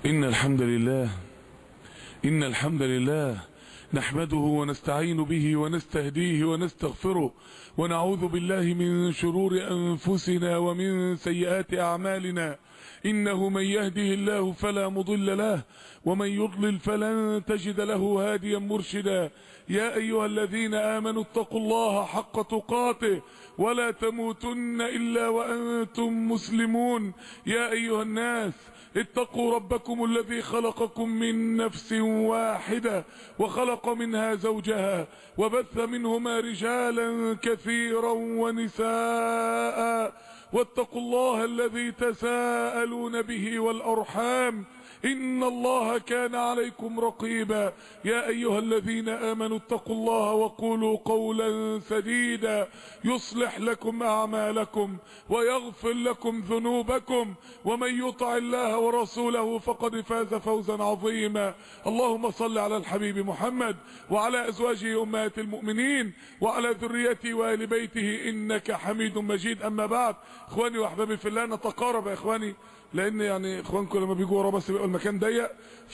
إن الحمد لله إن الحمد لله نحمده ونستعين به ونستهديه ونستغفره ونعوذ بالله من شرور أنفسنا ومن سيئات أعمالنا إنه من يهده الله فلا مضل له ومن يضلل فلن تجد له هاديا مرشدا يا أيها الذين آمنوا اتقوا الله حق تقاته ولا تموتن إلا وأنتم مسلمون يا أيها الناس اتقوا ربكم الذي خلقكم من نفس واحدة وخلق منها زوجها وبث منهما رجالا كثيرا ونساء واتقوا الله الذي تساءلون به والأرحام إن الله كان عليكم رقيبا يا أيها الذين آمنوا اتقوا الله وقولوا قولا سديدا يصلح لكم أعمالكم ويغفر لكم ذنوبكم ومن يطع الله ورسوله فقد فاز فوزا عظيما اللهم صل على الحبيب محمد وعلى أزواجه أمهات المؤمنين وعلى ذريته وآل بيته إنك حميد مجيد أما بعد إخواني وأحبابي في الله نتقارب يا إخواني لان يعني اخوانكم لما بيجوا ورا بس بيبقى المكان ضيق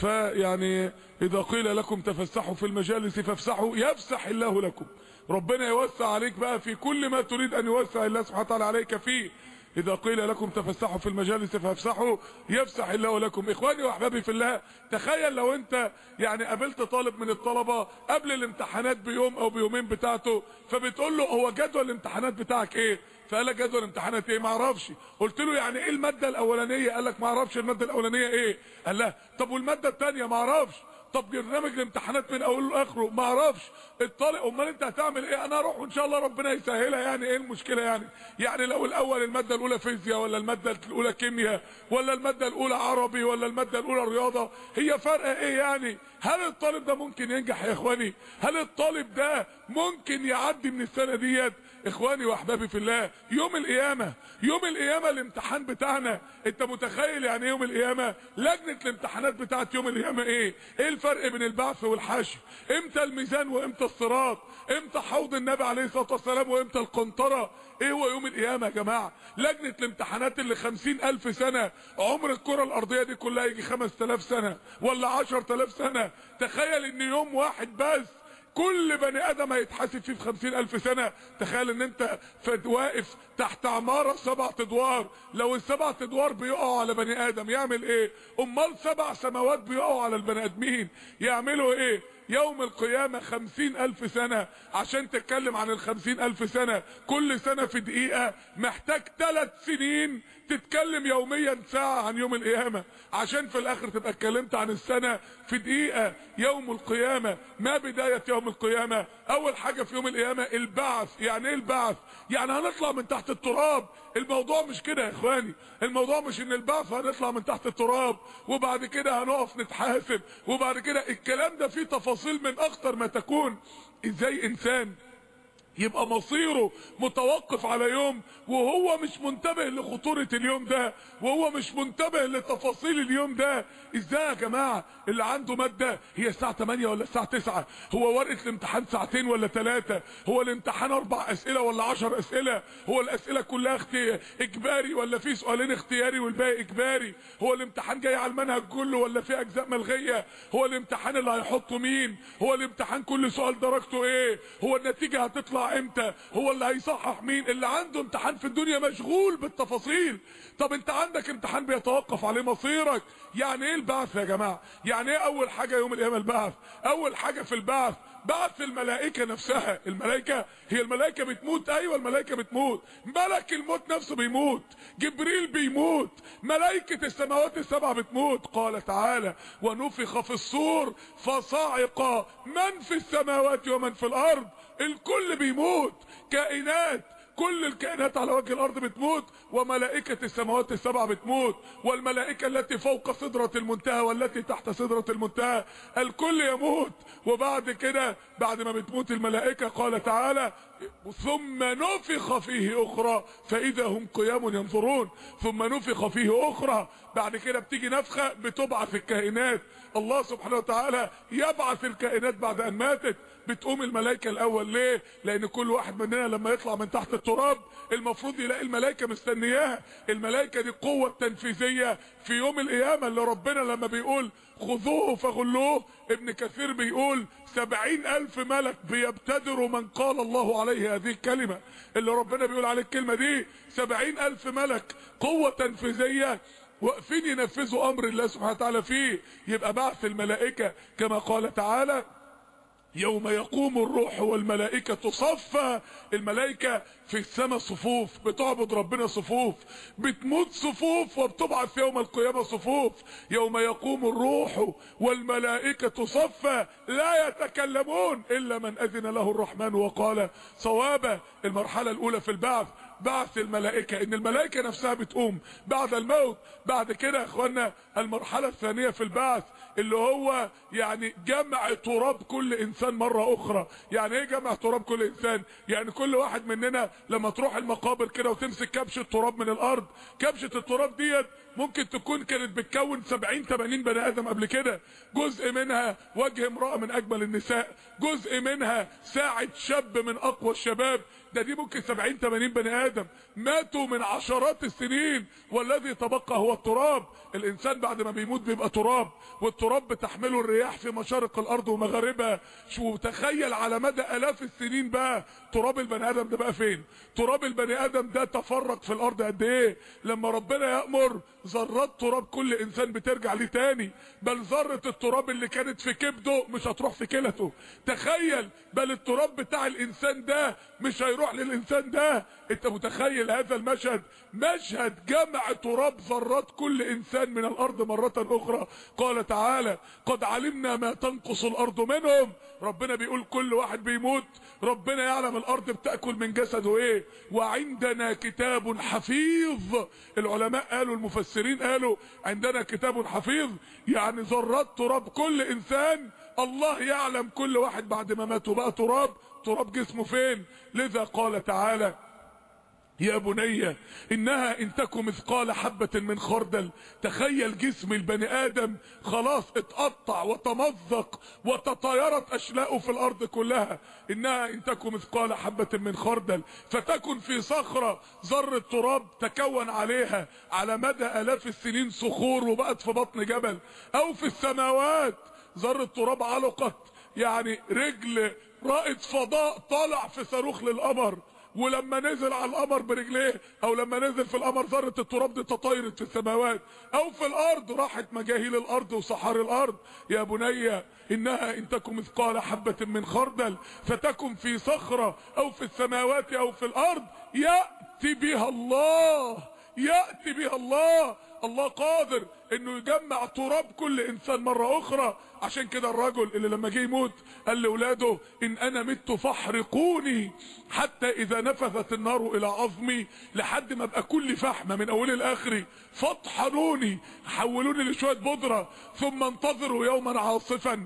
فيعني اذا قيل لكم تفسحوا في المجالس فافسحوا يفسح الله لكم ربنا يوسع عليك بقى في كل ما تريد ان يوسع الله سبحانه وتعالى عليك فيه اذا قيل لكم تفسحوا في المجالس فافسحوا يفسح الله لكم اخواني واحبابي في الله تخيل لو انت يعني قابلت طالب من الطلبة قبل الامتحانات بيوم او بيومين بتاعته فبتقول له هو جدول الامتحانات بتاعك ايه فقال لك جدول امتحانات ايه ما اعرفش قلت له يعني ايه الماده الاولانيه قال لك ما اعرفش الماده الاولانيه ايه قال لا طب والماده الثانيه ما اعرفش طب برنامج الامتحانات من اوله لاخره ما اعرفش الطالب امال انت هتعمل ايه انا اروح وان شاء الله ربنا يسهلها يعني ايه المشكله يعني يعني لو الاول الماده الاولى فيزياء ولا الماده الاولى كيمياء ولا الماده الاولى عربي ولا الماده الاولى رياضه هي فرق ايه يعني هل الطالب ده ممكن ينجح يا اخواني هل الطالب ده ممكن يعدي من السنه ديت اخواني واحبابي في الله يوم القيامه يوم القيامه الامتحان بتاعنا انت متخيل يعني ايه يوم القيامه لجنه الامتحانات بتاعت يوم القيامه ايه ايه الفرق بين البعث والحشر امتى الميزان وامتى الصراط امتى حوض النبي عليه الصلاه والسلام وامتى القنطره ايه هو يوم القيامه يا جماعه لجنه الامتحانات اللي خمسين الف سنه عمر الكره الارضيه دي كلها يجي خمس تلاف سنه ولا عشر تلاف سنه تخيل ان يوم واحد بس كل بني ادم هيتحاسب فيه في خمسين الف سنة تخيل ان انت واقف تحت عمارة سبع ادوار لو السبع ادوار بيقعوا على بني ادم يعمل ايه امال سبع سماوات بيقعوا على البني ادمين يعملوا ايه يوم القيامة خمسين الف سنة عشان تتكلم عن الخمسين الف سنة كل سنة في دقيقة محتاج ثلاث سنين تتكلم يوميا ساعة عن يوم القيامة عشان في الاخر تبقى اتكلمت عن السنة في دقيقة يوم القيامة ما بداية يوم القيامة اول حاجة في يوم القيامة البعث يعني ايه البعث يعني هنطلع من تحت التراب الموضوع مش كده يا اخواني الموضوع مش ان البعث هنطلع من تحت التراب وبعد كده هنقف نتحاسب وبعد كده الكلام ده فيه تفاصيل من اخطر ما تكون ازاي انسان يبقى مصيره متوقف على يوم وهو مش منتبه لخطورة اليوم ده وهو مش منتبه لتفاصيل اليوم ده ازاي يا جماعة اللي عنده مادة هي الساعة 8 ولا الساعة 9 هو ورقة الامتحان ساعتين ولا ثلاثة هو الامتحان اربع اسئلة ولا 10 اسئلة هو الاسئلة كلها اختي... اجباري ولا في سؤالين اختياري والباقي اجباري هو الامتحان جاي على المنهج كله ولا في اجزاء ملغية هو الامتحان اللي هيحطه مين هو الامتحان كل سؤال درجته ايه هو النتيجة هتطلع امتى هو اللي هيصحح مين اللي عنده امتحان في الدنيا مشغول بالتفاصيل طب انت عندك امتحان بيتوقف عليه مصيرك يعني ايه البعث يا جماعة يعني ايه اول حاجة يوم القيامة البعث اول حاجة في البعث بعث الملائكة نفسها الملائكة هي الملائكة بتموت ايوه الملائكة بتموت ملك الموت نفسه بيموت جبريل بيموت ملائكة السماوات السبع بتموت قال تعالى ونفخ في الصور فصعق من في السماوات ومن في الارض الكل بيموت كائنات كل الكائنات على وجه الارض بتموت وملائكة السماوات السبع بتموت والملائكة التي فوق صدرة المنتهى والتي تحت صدرة المنتهى الكل يموت وبعد كده بعد ما بتموت الملائكة قال تعالى ثم نفخ فيه اخرى فاذا هم قيام ينظرون ثم نفخ فيه اخرى بعد كده بتيجي نفخة بتبعث الكائنات الله سبحانه وتعالى يبعث الكائنات بعد ان ماتت بتقوم الملائكة الاول ليه لان كل واحد مننا لما يطلع من تحت التراب المفروض يلاقي الملائكة مستنياه الملائكة دي قوة تنفيذية في يوم القيامة اللي ربنا لما بيقول خذوه فغلوه ابن كثير بيقول سبعين الف ملك بيبتدروا من قال الله عليه هذه الكلمة اللي ربنا بيقول عليه الكلمة دي سبعين الف ملك قوة تنفيذية واقفين ينفذوا امر الله سبحانه وتعالى فيه يبقى بعث الملائكة كما قال تعالى يوم يقوم الروح والملائكة صفا الملائكة في السماء صفوف بتعبد ربنا صفوف بتموت صفوف وبتبعث يوم القيامة صفوف يوم يقوم الروح والملائكة صفا لا يتكلمون إلا من أذن له الرحمن وقال صوابا المرحلة الأولى في البعث بعث الملائكة ان الملائكة نفسها بتقوم بعد الموت بعد كده يا اخوانا المرحلة الثانية في البعث اللي هو يعني جمع تراب كل انسان مرة اخرى يعني ايه جمع تراب كل انسان يعني كل واحد مننا لما تروح المقابر كده وتمسك كبشة تراب من الارض كبشة التراب ديت ممكن تكون كانت بتكون 70 80 بني ادم قبل كده جزء منها وجه امرأة من اجمل النساء جزء منها ساعة شاب من اقوى الشباب ده دي ممكن 70 80 بني ادم ماتوا من عشرات السنين والذي تبقى هو التراب الانسان بعد ما بيموت بيبقى تراب والتراب بتحمله الرياح في مشارق الارض ومغاربها شو تخيل على مدى الاف السنين بقى تراب البني ادم ده بقى فين تراب البني ادم ده تفرق في الارض قد ايه لما ربنا يامر ذرات تراب كل انسان بترجع ليه تاني بل ذره التراب اللي كانت في كبده مش هتروح في كلته تخيل بل التراب بتاع الانسان ده مش هيروح للانسان ده انت متخيل هذا المشهد مشهد جمع تراب ذرات كل انسان من الارض مرة اخرى قال تعالى قد علمنا ما تنقص الارض منهم ربنا بيقول كل واحد بيموت ربنا يعلم الارض بتأكل من جسده ايه وعندنا كتاب حفيظ العلماء قالوا المفسرين قالوا عندنا كتاب حفيظ يعني ذرات تراب كل انسان الله يعلم كل واحد بعد ما مات وبقى تراب تراب جسمه فين لذا قال تعالى يا بني انها ان تكن مثقال حبة من خردل تخيل جسم البني ادم خلاص اتقطع وتمزق وتطايرت اشلاؤه في الارض كلها انها ان تكن مثقال حبة من خردل فتكن في صخرة ذرة تراب تكون عليها على مدى الاف السنين صخور وبقت في بطن جبل او في السماوات ذرة تراب علقت يعني رجل رائد فضاء طالع في صاروخ للقمر ولما نزل على القمر برجليه او لما نزل في القمر ذره التراب دي تطايرت في السماوات او في الارض راحت مجاهيل الارض وصحار الارض يا بني انها ان تكن مثقال حبه من خردل فتكن في صخره او في السماوات او في الارض ياتي بها الله ياتي بها الله الله قادر انه يجمع تراب كل انسان مرة اخرى عشان كده الرجل اللي لما جه يموت قال لاولاده ان انا مت فاحرقوني حتى اذا نفذت النار الى عظمي لحد ما ابقى كل فحمة من اول لاخري فاطحنوني حولوني لشوية بودرة ثم انتظروا يوما عاصفا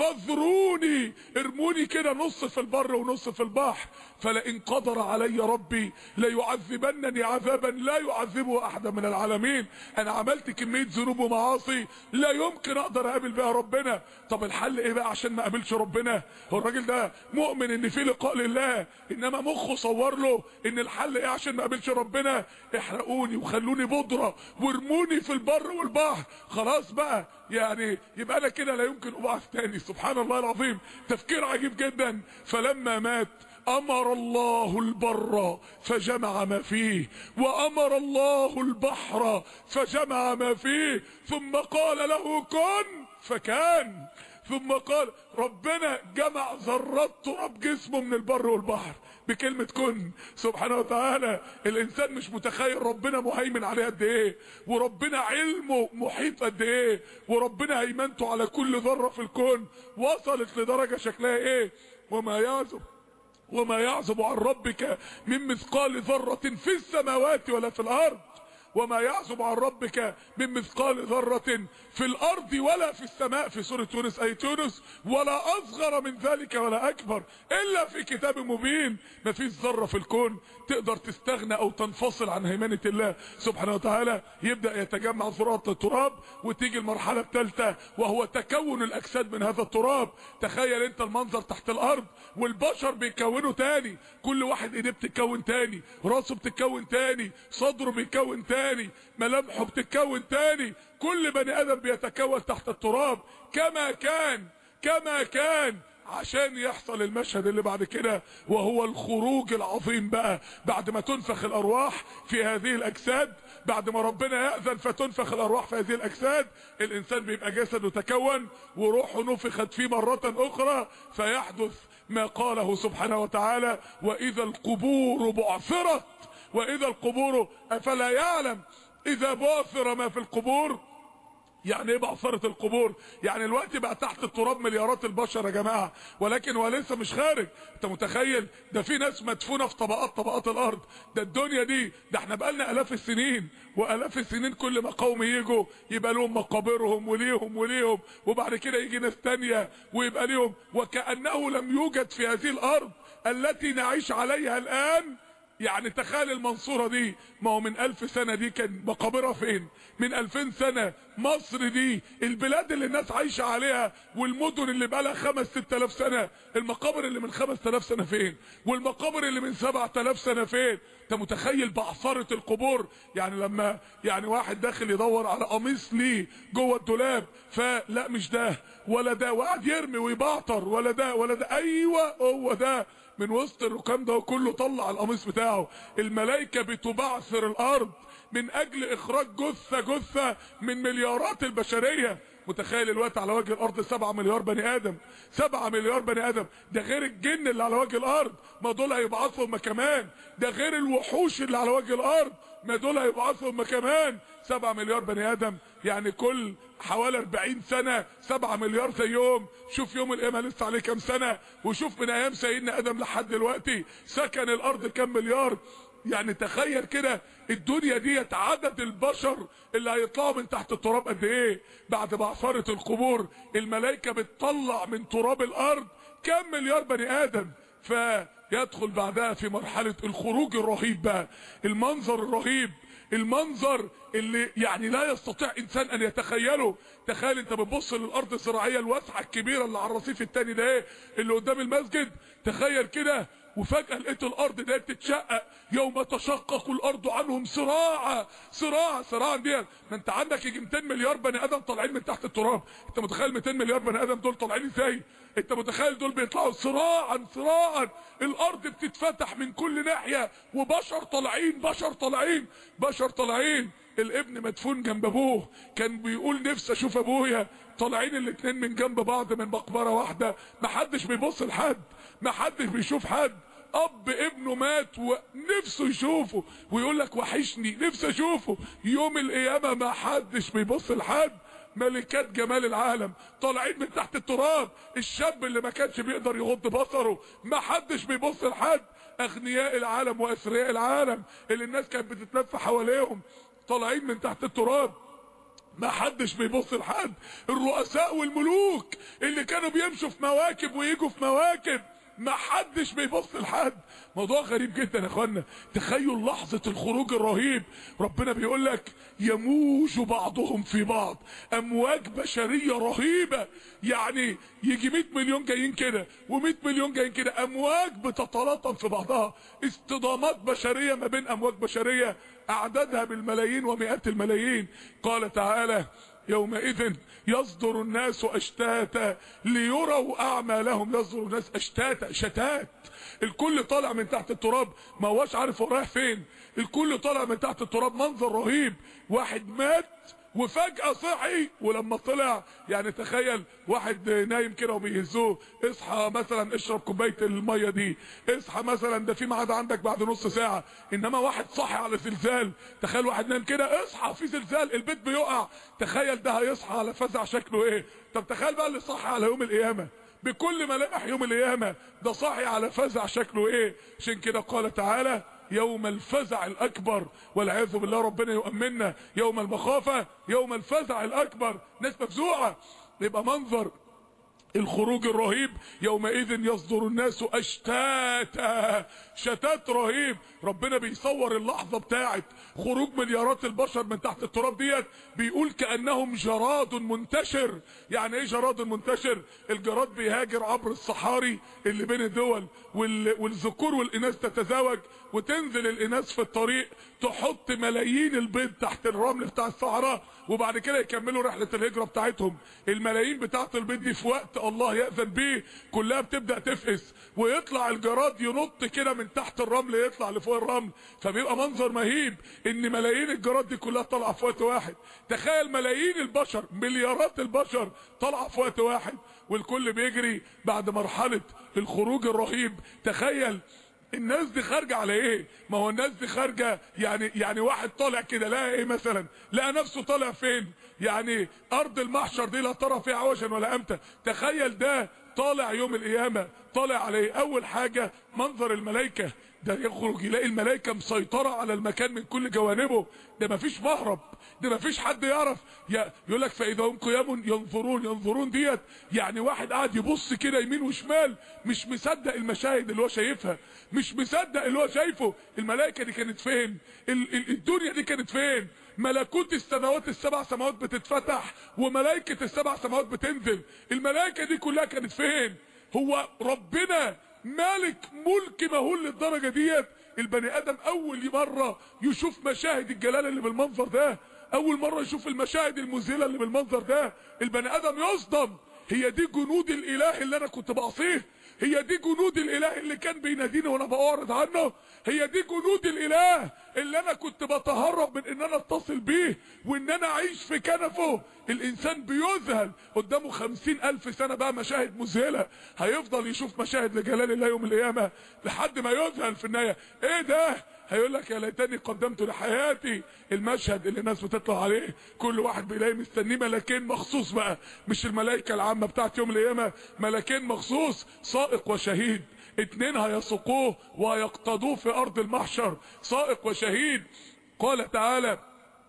فاذروني ارموني كده نص في البر ونص في البحر فلئن قدر علي ربي ليعذبنني عذابا لا يعذبه احدا من العالمين انا عملت كمية ذنوب ومعاصي لا يمكن اقدر اقابل بها ربنا طب الحل ايه بقى عشان ما اقابلش ربنا هو الراجل ده مؤمن ان في لقاء لله انما مخه صور له ان الحل ايه عشان ما اقابلش ربنا احرقوني وخلوني بودرة وارموني في البر والبحر خلاص بقى يعني يبقى انا كده لا يمكن ابعث تاني سبحان الله العظيم تفكير عجيب جدا فلما مات امر الله البر فجمع ما فيه وامر الله البحر فجمع ما فيه ثم قال له كن فكان ثم قال ربنا جمع ذرات تراب جسمه من البر والبحر بكلمة كن سبحانه وتعالى الانسان مش متخيل ربنا مهيمن عليه قد ايه وربنا علمه محيط قد ايه وربنا هيمنته على كل ذرة في الكون وصلت لدرجة شكلها ايه وما يعزب وما يعزب عن ربك من مثقال ذرة في السماوات ولا في الارض وما يعزب عن ربك من مثقال ذرة في الارض ولا في السماء في سورة يونس اية يونس ولا اصغر من ذلك ولا اكبر الا في كتاب مبين ما فيش ذرة في الكون تقدر تستغنى او تنفصل عن هيمنة الله سبحانه وتعالى يبدأ يتجمع ذرات التراب وتيجي المرحلة الثالثة وهو تكون الاجساد من هذا التراب تخيل انت المنظر تحت الارض والبشر بيكونوا تاني كل واحد ايديه بتتكون تاني راسه بتتكون تاني صدره بيتكون تاني ملامحه بتتكون تاني كل بني ادم بيتكون تحت التراب كما كان كما كان عشان يحصل المشهد اللي بعد كده وهو الخروج العظيم بقى بعد ما تنفخ الارواح في هذه الاجساد بعد ما ربنا يأذن فتنفخ الارواح في هذه الاجساد الانسان بيبقى جسده تكون وروحه نفخت فيه مرة اخرى فيحدث ما قاله سبحانه وتعالى واذا القبور بعثرت واذا القبور افلا يعلم اذا بعثر ما في القبور يعني ايه بعثرة القبور يعني الوقت بقى تحت التراب مليارات البشر يا جماعة ولكن هو لسه مش خارج انت متخيل ده في ناس مدفونة في طبقات طبقات الارض ده الدنيا دي ده احنا بقالنا الاف السنين والاف السنين كل ما قوم يجوا يبقى لهم مقابرهم وليهم وليهم وبعد كده يجي ناس تانية ويبقى ليهم وكأنه لم يوجد في هذه الارض التي نعيش عليها الان يعني تخيل المنصورة دي ما هو من الف سنة دي كان مقابرها فين من الفين سنة مصر دي البلاد اللي الناس عايشة عليها والمدن اللي بقالها خمس ست الاف سنة المقابر اللي من خمس تلاف سنة فين والمقابر اللي من سبع تلاف سنة فين انت متخيل بعثرة القبور يعني لما يعني واحد داخل يدور على قميص ليه جوه الدولاب فلا مش ده ولا ده وقعد يرمي ويبعتر ولا ده ولا ده ايوه هو ده من وسط الركام ده كله طلع القميص بتاعه الملائكة بتبعثر الارض من اجل اخراج جثة جثة من مليارات البشرية متخيل الوقت على وجه الارض سبعة مليار بني ادم سبعة مليار بني ادم ده غير الجن اللي على وجه الارض ما دول هيبعثوا هم كمان ده غير الوحوش اللي على وجه الارض ما دول هيبعثوا هم كمان سبعة مليار بني ادم يعني كل حوالي 40 سنة 7 مليار زيهم شوف يوم القيامة لسه عليه كام سنة وشوف من ايام سيدنا ادم لحد دلوقتي سكن الارض كام مليار يعني تخيل كده الدنيا ديت عدد البشر اللي هيطلعوا من تحت التراب قد ايه بعد بعثرة القبور الملائكة بتطلع من تراب الارض كام مليار بني ادم فيدخل بعدها في مرحلة الخروج الرهيب بقى المنظر الرهيب المنظر اللي يعني لا يستطيع انسان ان يتخيله تخيل انت بتبص للارض الزراعيه الواسعه الكبيره اللي على الرصيف التاني ده ايه اللي قدام المسجد تخيل كده وفجأة لقيت الارض دي بتتشقق يوم تشقق الارض عنهم صراعا صراع صراع دي ما انت عندك يجي 200 مليار بني ادم طالعين من تحت التراب انت متخيل 200 مليار بني ادم دول طالعين ازاي انت متخيل دول بيطلعوا صراعا صراعا الارض بتتفتح من كل ناحية وبشر طالعين بشر طالعين بشر طالعين الابن مدفون جنب ابوه كان بيقول نفسي اشوف ابويا طالعين الاتنين من جنب بعض من مقبرة واحدة محدش بيبص لحد محدش بيشوف حد اب ابنه مات ونفسه يشوفه ويقول لك وحشني نفسي اشوفه يوم القيامة ما حدش بيبص لحد ملكات جمال العالم طالعين من تحت التراب الشاب اللي ما كانش بيقدر يغض بصره ما حدش بيبص لحد اغنياء العالم واثرياء العالم اللي الناس كانت بتتلف حواليهم طالعين من تحت التراب ما حدش بيبص لحد الرؤساء والملوك اللي كانوا بيمشوا في مواكب ويجوا في مواكب ما حدش بيبص لحد موضوع غريب جدا يا اخوانا تخيل لحظة الخروج الرهيب ربنا بيقول لك يموج بعضهم في بعض امواج بشرية رهيبة يعني يجي 100 مليون جايين كده و100 مليون جايين كده امواج بتتلاطم في بعضها اصطدامات بشرية ما بين امواج بشرية اعدادها بالملايين ومئات الملايين قال تعالى يومئذ يصدر الناس اشتاتا ليروا اعمالهم يصدر الناس اشتاتا شتات الكل طالع من تحت التراب ما هوش عارف هو رايح فين الكل طالع من تحت التراب منظر رهيب واحد مات وفجأة صحي ولما طلع يعني تخيل واحد نايم كده وبيهزوه اصحى مثلا اشرب كوباية المية دي اصحى مثلا ده في ميعاد عندك بعد نص ساعة انما واحد صحي على زلزال تخيل واحد نايم كده اصحى في زلزال البيت بيقع تخيل ده هيصحى على فزع شكله ايه طب تخيل بقى اللي صحي على يوم القيامة بكل ملامح يوم القيامة ده صاحي على فزع شكله ايه عشان كده قال تعالى يوم الفزع الاكبر والعياذ بالله ربنا يؤمننا يوم المخافه يوم الفزع الاكبر ناس مفزوعه يبقى منظر الخروج الرهيب يومئذ يصدر الناس اشتاتا شتات رهيب ربنا بيصور اللحظة بتاعت خروج مليارات البشر من تحت التراب ديت بيقول كأنهم جراد منتشر يعني ايه جراد منتشر الجراد بيهاجر عبر الصحاري اللي بين الدول والذكور والاناث تتزاوج وتنزل الاناث في الطريق تحط ملايين البيض تحت الرمل بتاع الصحراء وبعد كده يكملوا رحلة الهجرة بتاعتهم الملايين بتاعت البيض دي في وقت الله يأذن بيه كلها بتبدأ تفقس ويطلع الجراد ينط كده من تحت الرمل يطلع لفوق الرمل فبيبقى منظر مهيب ان ملايين الجراد دي كلها طالعه في وقت واحد تخيل ملايين البشر مليارات البشر طالعه في وقت واحد والكل بيجري بعد مرحلة الخروج الرهيب تخيل الناس دي خارجه على ايه ما هو الناس دي خارجه يعني يعني واحد طالع كده لقى ايه مثلا لقى نفسه طالع فين يعني ارض المحشر دي لا ترى فيها عوجا ولا امتا تخيل ده طالع يوم القيامه طالع على ايه اول حاجه منظر الملائكه ده يخرج يلاقي الملائكه مسيطره على المكان من كل جوانبه ده مفيش مهرب ده مفيش حد يعرف يقول لك فاذا هم قيام ينظرون ينظرون ديت يعني واحد قاعد يبص كده يمين وشمال مش مصدق المشاهد اللي هو شايفها مش مصدق اللي هو شايفه الملائكه دي كانت فين الدنيا دي كانت فين ملكوت السماوات السبع سماوات بتتفتح وملائكه السبع سماوات بتنزل الملائكه دي كلها كانت فين هو ربنا مالك ملك مهول للدرجه ديت البني ادم اول مره يشوف مشاهد الجلال اللي بالمنظر ده اول مره يشوف المشاهد المذهله اللي بالمنظر ده البني ادم يصدم هي دي جنود الاله اللي انا كنت بعصيه هي دي جنود الاله اللي كان بيناديني وانا بعرض عنه هي دي جنود الاله اللي انا كنت بتهرب من ان انا اتصل بيه وان انا اعيش في كنفه الانسان بيذهل قدامه خمسين الف سنة بقى مشاهد مذهلة هيفضل يشوف مشاهد لجلال الله يوم القيامة لحد ما يذهل في النهاية ايه ده هيقول لك يا ليتني قدمت لحياتي المشهد اللي الناس بتطلع عليه كل واحد بيلاقي مستنيه ملاكين مخصوص بقى مش الملائكه العامه بتاعت يوم القيامه ملاكين مخصوص سائق وشهيد اتنين هيسوقوه وهيقتضوه في ارض المحشر سائق وشهيد قال تعالى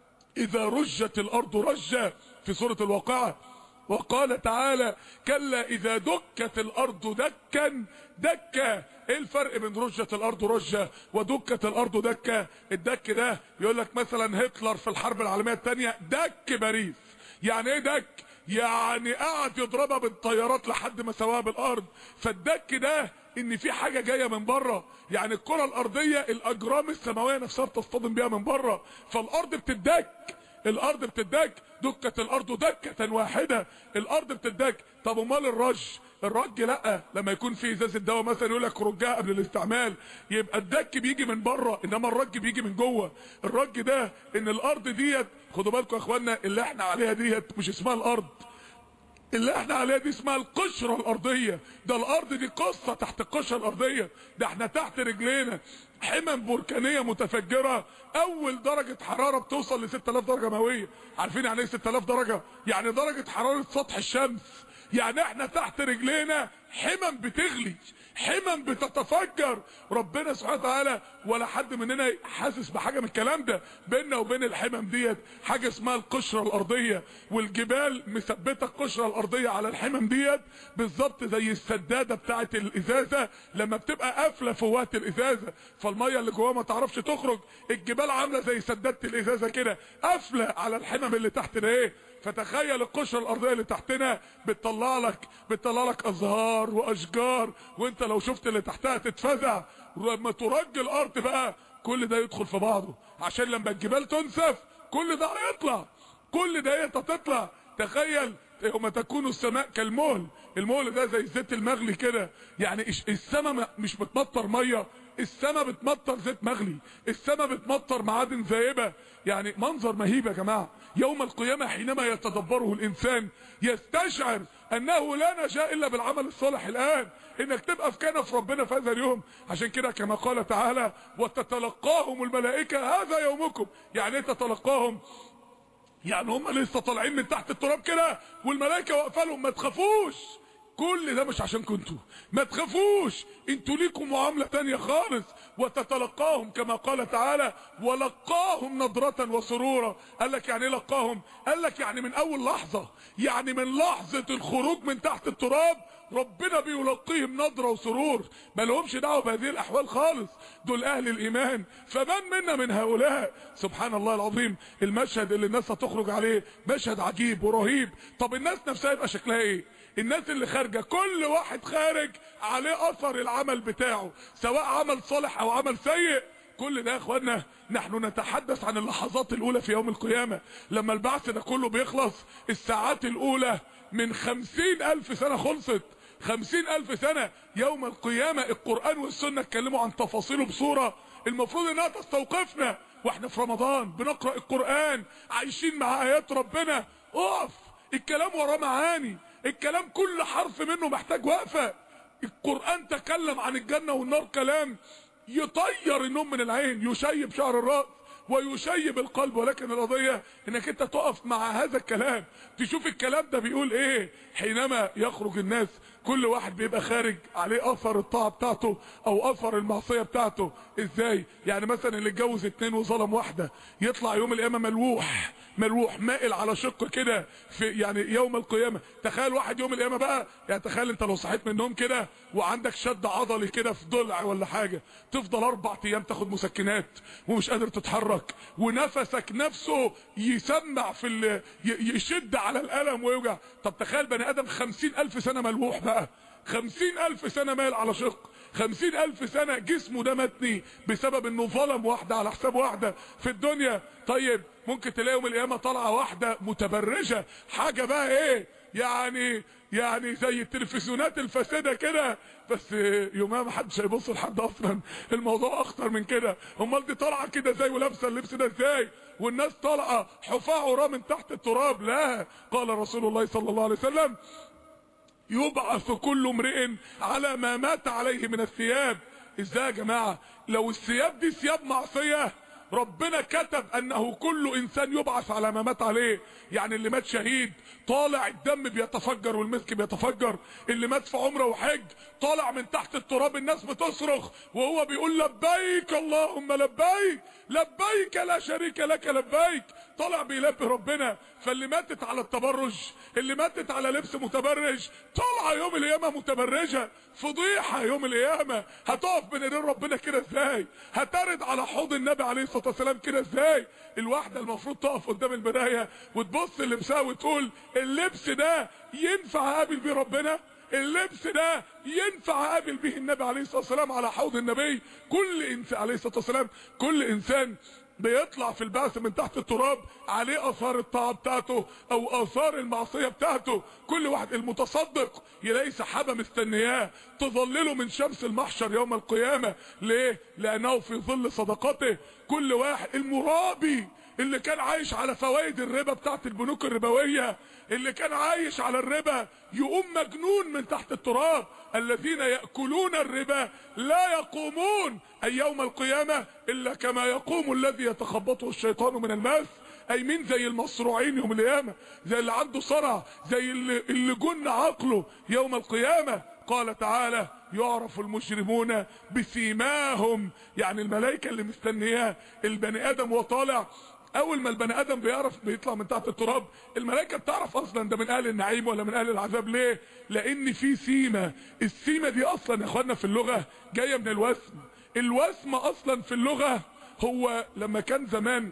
اذا رجت الارض رجا في سوره الواقعه وقال تعالى كلا اذا دكت الارض دكا دكا ايه الفرق بين رجة الارض رجة ودكت الارض دكة الدك ده يقول لك مثلا هتلر في الحرب العالمية الثانية دك باريس يعني ايه دك يعني قعد يضربها بالطيارات لحد ما سواها بالارض فالدك ده ان في حاجة جاية من بره يعني الكرة الارضية الاجرام السماوية نفسها بتصطدم بيها من بره فالارض بتدك الارض بتدك دكت الارض دكة واحدة الارض بتدك طب امال الرج الرج لا لما يكون في ازازه دواء مثلا يقول لك رجها قبل الاستعمال يبقى الدك بيجي من بره انما الرج بيجي من جوه الرج ده ان الارض ديت خدوا بالكم يا اخوانا اللي احنا عليها ديت مش اسمها الارض اللي احنا عليها دي اسمها القشرة الارضية ده الارض دي قصة تحت القشرة الارضية ده احنا تحت رجلينا حمم بركانية متفجرة اول درجة حرارة بتوصل ل 6000 درجة مئوية عارفين يعني ايه 6000 درجة يعني درجة حرارة سطح الشمس يعني احنا تحت رجلينا حمم بتغلي حمم بتتفجر ربنا سبحانه وتعالى ولا حد مننا حاسس بحاجه من الكلام ده بيننا وبين الحمم ديت حاجه اسمها القشره الارضيه والجبال مثبته القشره الارضيه على الحمم ديت بالظبط زي السداده بتاعه الازازه لما بتبقى قافله في وقت الازازه فالميه اللي جواها ما تعرفش تخرج الجبال عامله زي سداده الازازه كده قافله على الحمم اللي تحت ده ايه فتخيل القشره الارضيه اللي تحتنا بتطلع لك بتطلع لك ازهار واشجار وانت لو شفت اللي تحتها تتفزع ولما ترج الارض بقى كل ده يدخل في بعضه عشان لما الجبال تنسف كل ده هيطلع كل ده تطلع تخيل يوم تكون السماء كالمهل المهل ده زي الزيت المغلي كده يعني السماء مش بتمطر ميه السماء بتمطر زيت مغلي السماء بتمطر معادن ذائبه يعني منظر مهيب يا جماعه يوم القيامه حينما يتدبره الانسان يستشعر انه لا نجاة الا بالعمل الصالح الان انك تبقى في كنف ربنا في هذا اليوم عشان كده كما قال تعالى وتتلقاهم الملائكه هذا يومكم يعني ايه تتلقاهم يعني هم لسه طالعين من تحت التراب كده والملائكه واقفه لهم ما تخافوش كل ده مش عشانكم انتوا ما تخافوش انتوا ليكم معاملة تانية خالص وتتلقاهم كما قال تعالى ولقاهم نضرة وسرورا قال لك يعني ايه لقاهم قال لك يعني من اول لحظة يعني من لحظة الخروج من تحت التراب ربنا بيلقيهم نضرة وسرور ما لهمش دعوه بهذه الاحوال خالص دول اهل الايمان فمن منا من هؤلاء سبحان الله العظيم المشهد اللي الناس هتخرج عليه مشهد عجيب ورهيب طب الناس نفسها يبقى شكلها ايه الناس اللي خارجه كل واحد خارج عليه اثر العمل بتاعه سواء عمل صالح او عمل سيء كل ده يا اخوانا نحن نتحدث عن اللحظات الاولى في يوم القيامة لما البعث ده كله بيخلص الساعات الاولى من خمسين الف سنة خلصت خمسين الف سنة يوم القيامة القرآن والسنة اتكلموا عن تفاصيله بصورة المفروض انها تستوقفنا واحنا في رمضان بنقرأ القرآن عايشين مع ايات ربنا اقف الكلام وراه معاني الكلام كل حرف منه محتاج وقفة القرآن تكلم عن الجنة والنار كلام يطير النوم من العين يشيب شعر الرأس ويشيب القلب ولكن القضية انك انت تقف مع هذا الكلام تشوف الكلام ده بيقول ايه حينما يخرج الناس كل واحد بيبقى خارج عليه اثر الطاعة بتاعته او اثر المعصية بتاعته ازاي يعني مثلا اللي اتجوز اتنين وظلم واحدة يطلع يوم القيامة ملوح ملوح مائل على شق كده في يعني يوم القيامة تخيل واحد يوم القيامة بقى يعني تخيل انت لو صحيت من النوم كده وعندك شد عضلي كده في ضلع ولا حاجة تفضل اربع ايام تاخد مسكنات ومش قادر تتحرك ونفسك نفسه يسمع في ال... يشد على الالم ويوجع طب تخيل بني ادم خمسين الف سنة ملوح بقى خمسين الف سنة مال على شق خمسين الف سنة جسمه ده متني بسبب انه ظلم واحدة على حساب واحدة في الدنيا طيب ممكن تلاقي يوم القيامة طالعة واحدة متبرجة حاجة بقى ايه يعني يعني زي التلفزيونات الفاسده كده بس يومها ما حدش هيبص لحد اصلا الموضوع اخطر من كده امال دي طالعه كده ازاي ولابسه اللبس ده ازاي والناس طالعه حفاة عراه من تحت التراب لا قال رسول الله صلى الله عليه وسلم يبعث كل امرئ على ما مات عليه من الثياب ازاي يا جماعه لو الثياب دي ثياب معصيه ربنا كتب انه كل انسان يبعث على ما مات عليه يعني اللي مات شهيد طالع الدم بيتفجر والمسك بيتفجر اللي مات في عمره وحج طالع من تحت التراب الناس بتصرخ وهو بيقول لبيك اللهم لبيك لبيك لا شريك لك لبيك طالع بيلبي ربنا فاللي ماتت على التبرج اللي ماتت على لبس متبرج طالعه يوم القيامه متبرجه فضيحه يوم القيامه هتقف بين ايدين ربنا كده ازاي هترد على حوض النبي عليه الصلاه والسلام كده ازاي الواحده المفروض تقف قدام المرايه وتبص للبسها وتقول اللبس ده ينفع اقابل بيه ربنا اللبس ده ينفع اقابل به النبي عليه الصلاه والسلام على حوض النبي كل انسان عليه الصلاه والسلام كل انسان بيطلع في البعث من تحت التراب عليه اثار الطاعه بتاعته او اثار المعصيه بتاعته كل واحد المتصدق يلاقي سحابه مستنياه تظلله من شمس المحشر يوم القيامه ليه لانه في ظل صدقته كل واحد المرابي اللي كان عايش على فوائد الربا بتاعت البنوك الربويه اللي كان عايش على الربا يقوم مجنون من تحت التراب الذين ياكلون الربا لا يقومون اي يوم القيامه الا كما يقوم الذي يتخبطه الشيطان من الماس اي مين زي المصروعين يوم القيامه زي اللي عنده صرع زي اللي, اللي جن عقله يوم القيامه قال تعالى يعرف المجرمون بسيماهم يعني الملائكه اللي مستنياه البني ادم وطالع اول ما البني ادم بيعرف بيطلع من تحت التراب الملائكه بتعرف اصلا ده من اهل النعيم ولا من اهل العذاب ليه لان في سيمه السيمه دي اصلا يا اخوانا في اللغه جايه من الوسم الوسم اصلا في اللغه هو لما كان زمان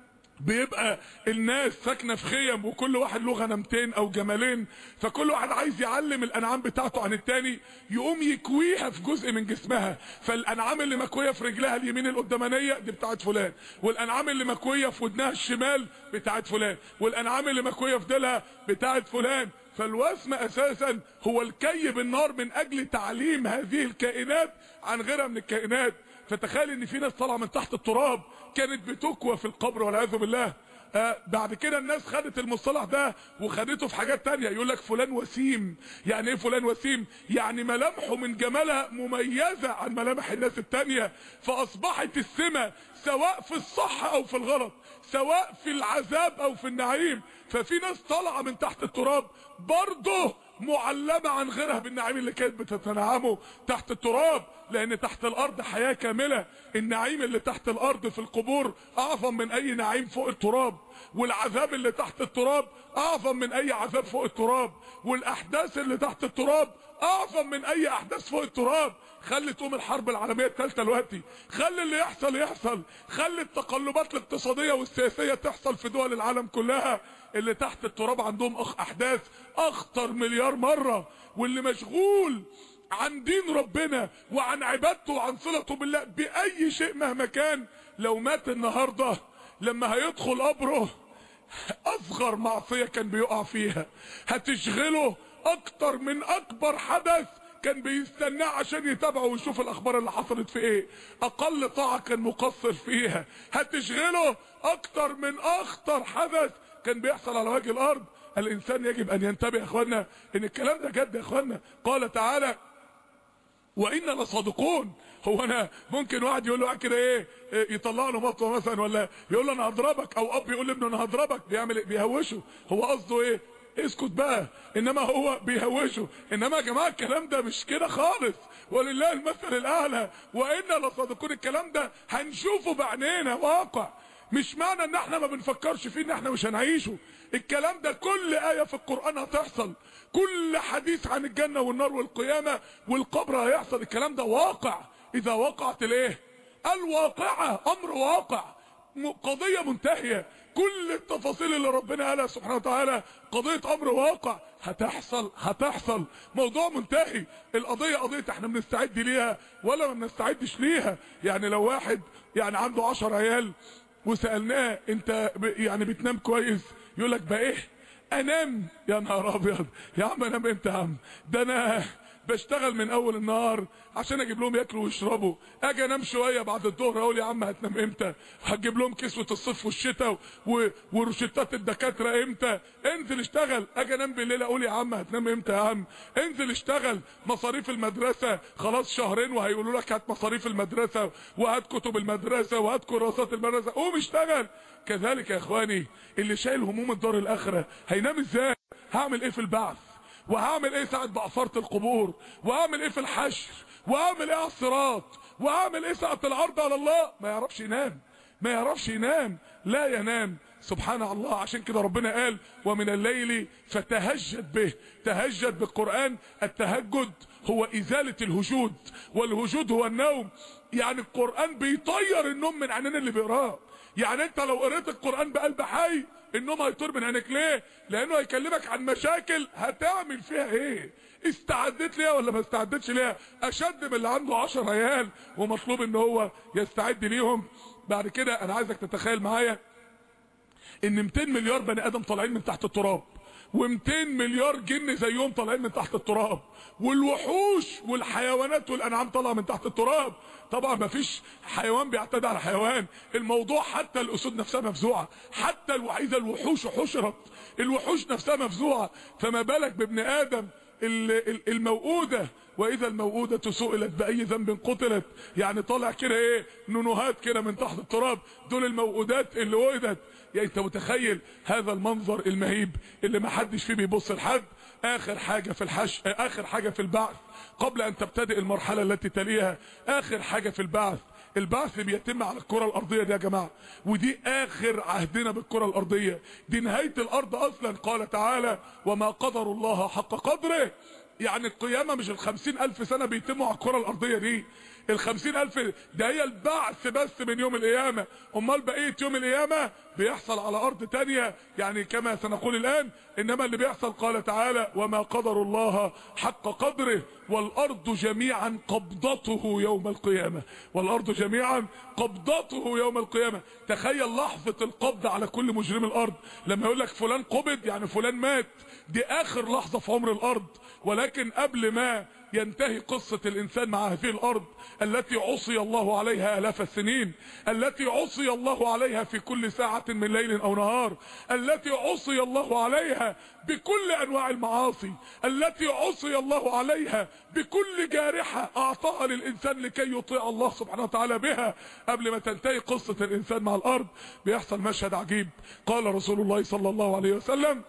بيبقى الناس ساكنه في خيم وكل واحد له غنمتين او جمالين فكل واحد عايز يعلم الانعام بتاعته عن التاني يقوم يكويها في جزء من جسمها فالانعام اللي مكويه في رجلها اليمين القدامانيه دي بتاعت فلان والانعام اللي مكويه في ودنها الشمال بتاعت فلان والانعام اللي مكويه في ديلها بتاعت فلان فالوسم اساسا هو الكي بالنار من اجل تعليم هذه الكائنات عن غيرها من الكائنات فتخيل ان في ناس طالعه من تحت التراب كانت بتكوى في القبر والعياذ بالله آه بعد كده الناس خدت المصطلح ده وخدته في حاجات تانية يقول لك فلان وسيم يعني ايه فلان وسيم يعني ملامحه من جمالها مميزة عن ملامح الناس التانية فاصبحت السمة سواء في الصح او في الغلط سواء في العذاب او في النعيم ففي ناس طالعه من تحت التراب برضه معلمة عن غيرها بالنعيم اللي كانت بتتنعمه تحت التراب لان تحت الارض حياة كاملة النعيم اللي تحت الارض في القبور اعظم من اي نعيم فوق التراب والعذاب اللي تحت التراب اعظم من اي عذاب فوق التراب والاحداث اللي تحت التراب اعظم من اي احداث فوق التراب خلي تقوم الحرب العالمية الثالثة دلوقتي خلي اللي يحصل يحصل خلي التقلبات الاقتصادية والسياسية تحصل في دول العالم كلها اللي تحت التراب عندهم أخ احداث اخطر مليار مرة واللي مشغول عن دين ربنا وعن عبادته وعن صلته بالله باي شيء مهما كان لو مات النهاردة لما هيدخل قبره اصغر معصية كان بيقع فيها هتشغله اكتر من اكبر حدث كان بيستناه عشان يتابعه ويشوف الاخبار اللي حصلت في ايه اقل طاعة كان مقصر فيها هتشغله اكتر من اخطر حدث كان بيحصل على وجه الارض الانسان يجب ان ينتبه يا اخوانا ان الكلام ده جد يا اخوانا قال تعالى وإنا لصادقون هو انا ممكن واحد يقول له كده ايه يطلع له مطوه مثلا ولا يقول له انا هضربك او اب يقول لابنه انا هضربك بيعمل ايه بيهوشه هو قصده ايه اسكت بقى انما هو بيهوشه انما يا جماعه الكلام ده مش كده خالص ولله المثل الاعلى وانا لصادقون الكلام ده هنشوفه بعينينا واقع مش معنى ان احنا ما بنفكرش فيه ان احنا مش هنعيشه الكلام ده كل آية في القرآن هتحصل كل حديث عن الجنة والنار والقيامة والقبر هيحصل الكلام ده واقع اذا وقعت الايه الواقعة امر واقع قضية منتهية كل التفاصيل اللي ربنا قالها سبحانه وتعالى قضية امر واقع هتحصل هتحصل موضوع منتهي القضية قضية احنا بنستعد ليها ولا ما بنستعدش ليها يعني لو واحد يعني عنده عشر عيال وسألناه انت يعني بتنام كويس يقول لك بقى ايه انام يا نهار ابيض يا عم انام امتى يا عم ده انا بشتغل من اول النهار عشان اجيب لهم ياكلوا ويشربوا اجي انام شويه بعد الظهر اقول يا عم هتنام امتى هتجيب لهم كسوه الصيف والشتاء و... وروشتات الدكاتره امتى انزل اشتغل اجي انام بالليل اقول يا عم هتنام امتى يا عم انزل اشتغل مصاريف المدرسه خلاص شهرين وهيقولوا لك هات مصاريف المدرسه وهات كتب المدرسه وهات كراسات المدرسه قوم اشتغل كذلك يا اخواني اللي شايل هموم الدار الاخره هينام ازاي هعمل ايه في البعث وهعمل ايه ساعة بعثرة القبور وهعمل ايه في الحشر وهعمل ايه على الصراط وهعمل ايه ساعة العرض على الله ما يعرفش ينام ما يعرفش ينام لا ينام سبحان الله عشان كده ربنا قال ومن الليل فتهجد به تهجد بالقرآن التهجد هو ازالة الهجود والهجود هو النوم يعني القرآن بيطير النوم من عينين اللي بيقراه يعني انت لو قريت القرآن بقلب حي النوم هيطير من عينك ليه لانه هيكلمك عن مشاكل هتعمل فيها ايه استعدت ليها ولا ما استعدتش ليها اشد من اللي عنده 10 عيال ومطلوب ان هو يستعد ليهم بعد كده انا عايزك تتخيل معايا ان 200 مليار بني ادم طالعين من تحت التراب و200 مليار جن زيهم طالعين من تحت التراب والوحوش والحيوانات والانعام طالعه من تحت التراب طبعا ما فيش حيوان بيعتدي على حيوان الموضوع حتى الاسود نفسها مفزوعه حتى الوعيده الوحوش حشرت الوحوش نفسها مفزوعه فما بالك بابن ادم الموؤودة واذا الموؤودة سئلت باي ذنب قتلت يعني طالع كده ايه نونوهات كده من تحت التراب دول الموؤودات اللي وجدت يعني انت متخيل هذا المنظر المهيب اللي ما حدش فيه بيبص لحد اخر حاجة في الحش اخر حاجة في البعث قبل ان تبتدئ المرحلة التي تليها اخر حاجة في البعث البعث بيتم على الكرة الارضية دي يا جماعة ودي اخر عهدنا بالكرة الارضية دي نهاية الارض اصلا قال تعالى وما قدر الله حق قدره يعني القيامة مش الخمسين الف سنة بيتموا على الكرة الارضية دي الخمسين الف ده هي البعث بس من يوم القيامة امال بقية يوم القيامة بيحصل على ارض تانية يعني كما سنقول الان انما اللي بيحصل قال تعالى وما قدر الله حق قدره والارض جميعا قبضته يوم القيامة والارض جميعا قبضته يوم القيامة تخيل لحظة القبض على كل مجرم الارض لما يقول لك فلان قبض يعني فلان مات دي اخر لحظة في عمر الارض ولكن ولكن قبل ما ينتهي قصة الإنسان مع هذه الأرض التي عصي الله عليها آلاف السنين التي عصي الله عليها في كل ساعة من ليل أو نهار التي عصي الله عليها بكل أنواع المعاصي التي عصي الله عليها بكل جارحة أعطاها للإنسان لكي يطيع الله سبحانه وتعالى بها قبل ما تنتهي قصة الإنسان مع الأرض بيحصل مشهد عجيب قال رسول الله صلى الله عليه وسلم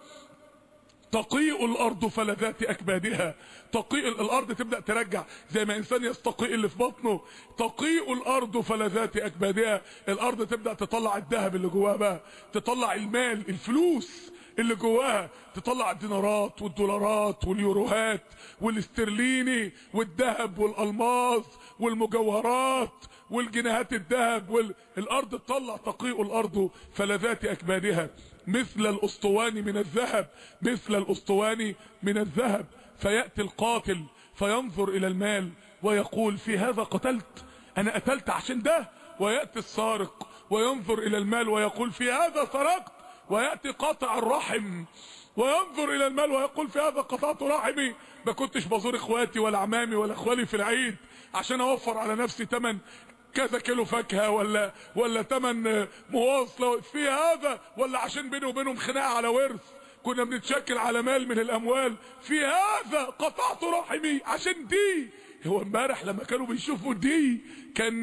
تقيء الارض فلذات اكبادها تقيء الارض تبدا ترجع زي ما انسان يستقيء اللي في بطنه تقيء الارض فلذات اكبادها الارض تبدا تطلع الذهب اللي جواها بقى تطلع المال الفلوس اللي جواها تطلع الدينارات والدولارات واليوروهات والاسترليني والذهب والالماس والمجوهرات والجنيهات الذهب والارض تطلع تقيء الارض فلذات اكبادها مثل الاسطوان من الذهب مثل الاسطوان من الذهب فياتي القاتل فينظر الى المال ويقول في هذا قتلت انا قتلت عشان ده وياتي السارق وينظر الى المال ويقول في هذا سرقت وياتي قاطع الرحم وينظر الى المال ويقول في هذا قطعت رحمي ما كنتش بزور اخواتي ولا عمامي ولا اخوالي في العيد عشان اوفر على نفسي تمن كذا كيلو فاكهه ولا ولا تمن مواصله في هذا ولا عشان بيني وبينهم خناقه على ورث كنا بنتشكل على مال من الاموال في هذا قطعت رحمي عشان دي هو امبارح لما كانوا بيشوفوا دي كان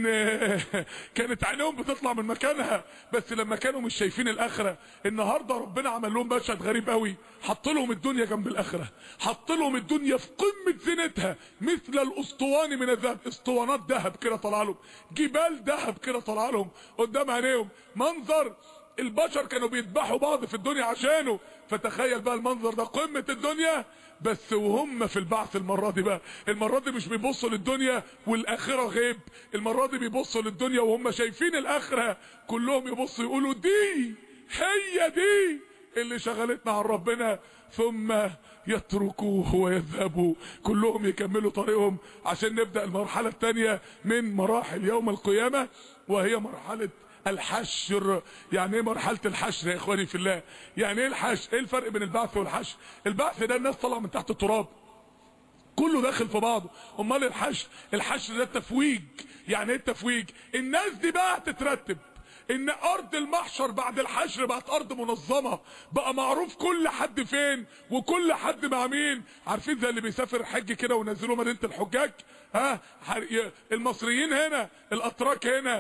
كانت عينيهم بتطلع من مكانها بس لما كانوا مش شايفين الاخره النهارده ربنا عمل لهم مشهد غريب قوي حط لهم الدنيا جنب الاخره حط لهم الدنيا في قمه زينتها مثل الاسطوان من الذهب اسطوانات ذهب كده طالعه لهم جبال ذهب كده طالعه لهم قدام عينيهم منظر البشر كانوا بيذبحوا بعض في الدنيا عشانه فتخيل بقى المنظر ده قمه الدنيا بس وهم في البعث المرة دي بقى المرة دي مش بيبصوا للدنيا والآخرة غيب المرة دي بيبصوا للدنيا وهم شايفين الآخرة كلهم يبصوا يقولوا دي هي دي اللي شغلتنا عن ربنا ثم يتركوه ويذهبوا كلهم يكملوا طريقهم عشان نبدأ المرحلة الثانية من مراحل يوم القيامة وهي مرحلة الحشر يعني ايه مرحله الحشر يا اخواني في الله يعني ايه الحشر ايه الفرق بين البعث والحشر البعث ده الناس طالعه من تحت التراب كله داخل في بعضه امال الحشر الحشر ده التفويج يعني ايه التفويج الناس دي بقى هتترتب ان ارض المحشر بعد الحشر بقت ارض منظمه بقى معروف كل حد فين وكل حد مع مين عارفين زي اللي بيسافر حج كده ونزلوه مدينه الحجاج ها المصريين هنا الاتراك هنا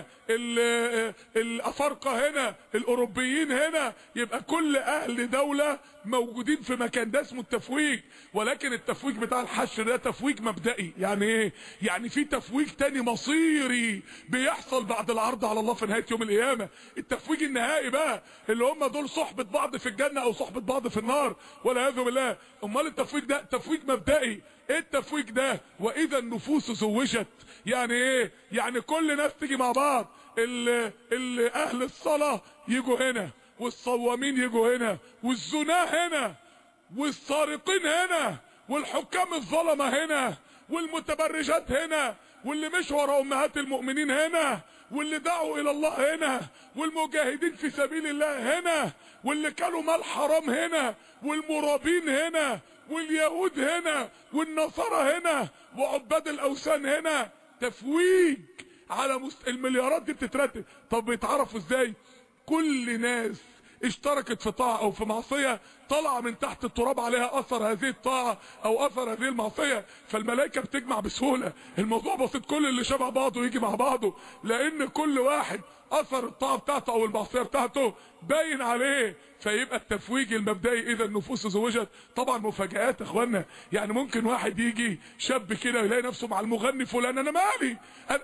الافارقه هنا الاوروبيين هنا يبقى كل اهل دوله موجودين في مكان ده اسمه التفويج ولكن التفويج بتاع الحشر ده تفويج مبدئي يعني ايه يعني في تفويج تاني مصيري بيحصل بعد العرض على الله في نهايه يوم القيامه التفويج النهائي بقى اللي هم دول صحبه بعض في الجنه او صحبه بعض في النار والعياذ بالله امال التفويج ده تفويج مبدئي ايه التفويج ده واذا النفوس زوجت يعني ايه يعني كل ناس تيجي مع بعض اللي, اللي اهل الصلاه يجوا هنا والصوامين يجوا هنا والزناه هنا والسارقين هنا والحكام الظلمه هنا والمتبرجات هنا واللي مش ورا امهات المؤمنين هنا واللي دعوا الى الله هنا والمجاهدين في سبيل الله هنا واللي كانوا مال حرام هنا والمرابين هنا واليهود هنا والنصارى هنا وعباد الاوثان هنا تفويج على مست... المليارات دي بتترتب طب بيتعرفوا ازاي كل ناس اشتركت في طاعة او في معصية طلع من تحت التراب عليها اثر هذه الطاعة او اثر هذه المعصية فالملائكة بتجمع بسهولة الموضوع بسيط كل اللي شبه بعضه يجي مع بعضه لان كل واحد اثر الطاعة بتاعته او المعصية بتاعته باين عليه فيبقى التفويج المبدئي اذا النفوس زوجت طبعا مفاجآت يا اخوانا يعني ممكن واحد يجي شاب كده يلاقي نفسه مع المغني فلان انا مالي أنا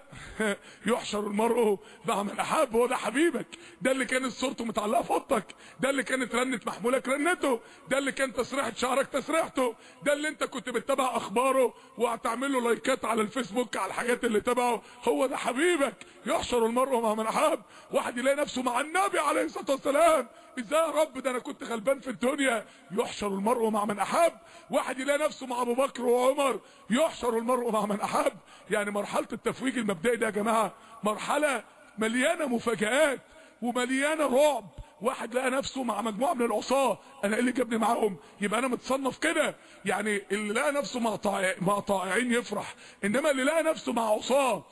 يحشر المرء مع من احب هو ده حبيبك ده اللي كانت صورته متعلقه في اوضتك ده اللي كانت رنه محمولك رنته ده اللي كان تسريحه شعرك تسريحته ده اللي انت كنت بتتابع اخباره وهتعمل له لايكات على الفيسبوك على الحاجات اللي تبعه هو ده حبيبك يحشر المرء مع من احب واحد يلاقي نفسه مع النبي عليه الصلاه والسلام ازاي يا رب ده انا كنت غلبان في الدنيا يحشر المرء مع من احب واحد يلاقي نفسه مع ابو بكر وعمر يحشر المرء مع من احب يعني مرحله التفويج المبدئي ده يا جماعه مرحله مليانه مفاجآت ومليانه رعب واحد لقى نفسه مع مجموعه من العصاه انا ايه اللي جابني معاهم يبقى انا متصنف كده يعني اللي لقى نفسه مع طائع مع طائعين يفرح انما اللي لقى نفسه مع عصاه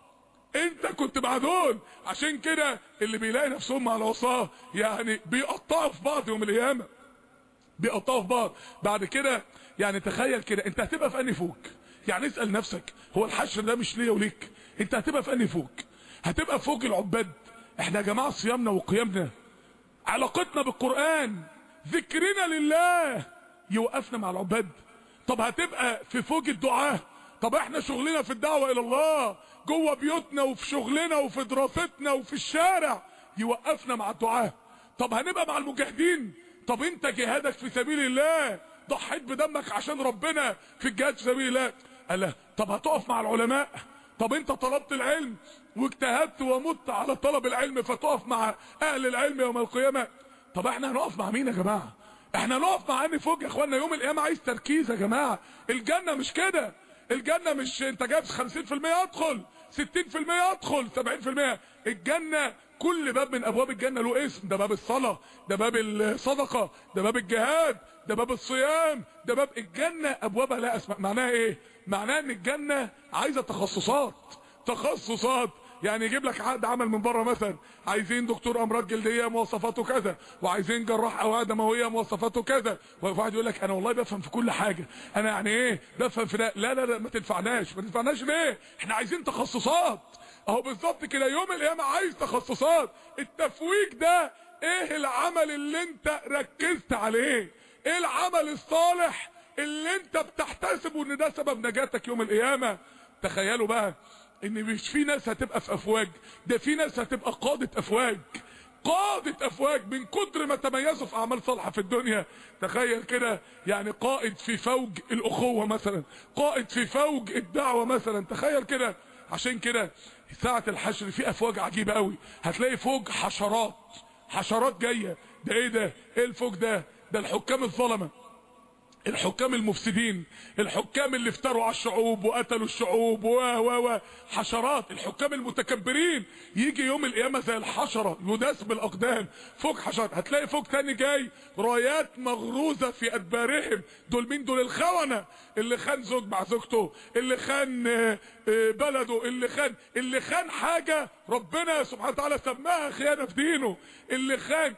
انت كنت مع دول عشان كده اللي بيلاقي نفسهم مع العصاه يعني بيقطعوا في بعض يوم القيامه بيقطعوا في بعض بعد كده يعني تخيل كده انت هتبقى في انهي فوق يعني اسال نفسك هو الحشر ده مش ليا وليك انت هتبقى في انهي فوق هتبقى فوق العباد احنا يا جماعه صيامنا وقيامنا علاقتنا بالقران ذكرنا لله يوقفنا مع العباد طب هتبقى في فوق الدعاه طب احنا شغلنا في الدعوه الى الله جوه بيوتنا وفي شغلنا وفي دراستنا وفي الشارع يوقفنا مع الدعاه طب هنبقى مع المجاهدين طب انت جهادك في سبيل الله ضحيت بدمك عشان ربنا في الجهاد في سبيل الله قال طب هتقف مع العلماء طب انت طلبت العلم واجتهدت ومت على طلب العلم فتقف مع اهل العلم يوم القيامه طب احنا هنقف مع مين يا جماعه احنا هنقف مع اني فوق يا اخوانا يوم القيامه عايز تركيز يا جماعه الجنه مش كده الجنه مش انت جايب 50% ادخل 60% ادخل 70% الجنه كل باب من ابواب الجنه له اسم ده باب الصلاه ده باب الصدقه ده باب الجهاد ده باب الصيام ده باب الجنه ابوابها لا اسماء معناها ايه معناها ان الجنه عايزه تخصصات تخصصات يعني يجيب لك عقد عمل من بره مثلا عايزين دكتور امراض جلديه مواصفاته كذا وعايزين جراح اوعيه دمويه مواصفاته كذا وواحد يقول لك انا والله بفهم في كل حاجه انا يعني ايه بفهم في ده لا لا لا ما تنفعناش ما تنفعناش ليه احنا عايزين تخصصات اهو بالظبط كده يوم القيامه عايز تخصصات التفويج ده ايه العمل اللي انت ركزت عليه ايه العمل الصالح اللي انت بتحتسبه ان ده سبب نجاتك يوم القيامه تخيلوا بقى ان مش في ناس هتبقى في افواج ده في ناس هتبقى قادة افواج قادة افواج من كتر ما تميزوا في اعمال صالحة في الدنيا تخيل كده يعني قائد في فوج الاخوة مثلا قائد في فوج الدعوة مثلا تخيل كده عشان كده ساعة الحشر في افواج عجيبة قوي هتلاقي فوج حشرات حشرات جاية ده ايه ده ايه الفوج ده ده الحكام الظلمه الحكام المفسدين الحكام اللي افتروا على الشعوب وقتلوا الشعوب و و و حشرات الحكام المتكبرين يجي يوم القيامه زي الحشره يداس بالاقدام فوق حشرات هتلاقي فوق تاني جاي رايات مغروزه في ادبارهم دول مين دول الخونه اللي خان زوج مع زوجته اللي خان بلده اللي خان اللي خان حاجه ربنا سبحانه وتعالى سماها خيانه في دينه اللي خان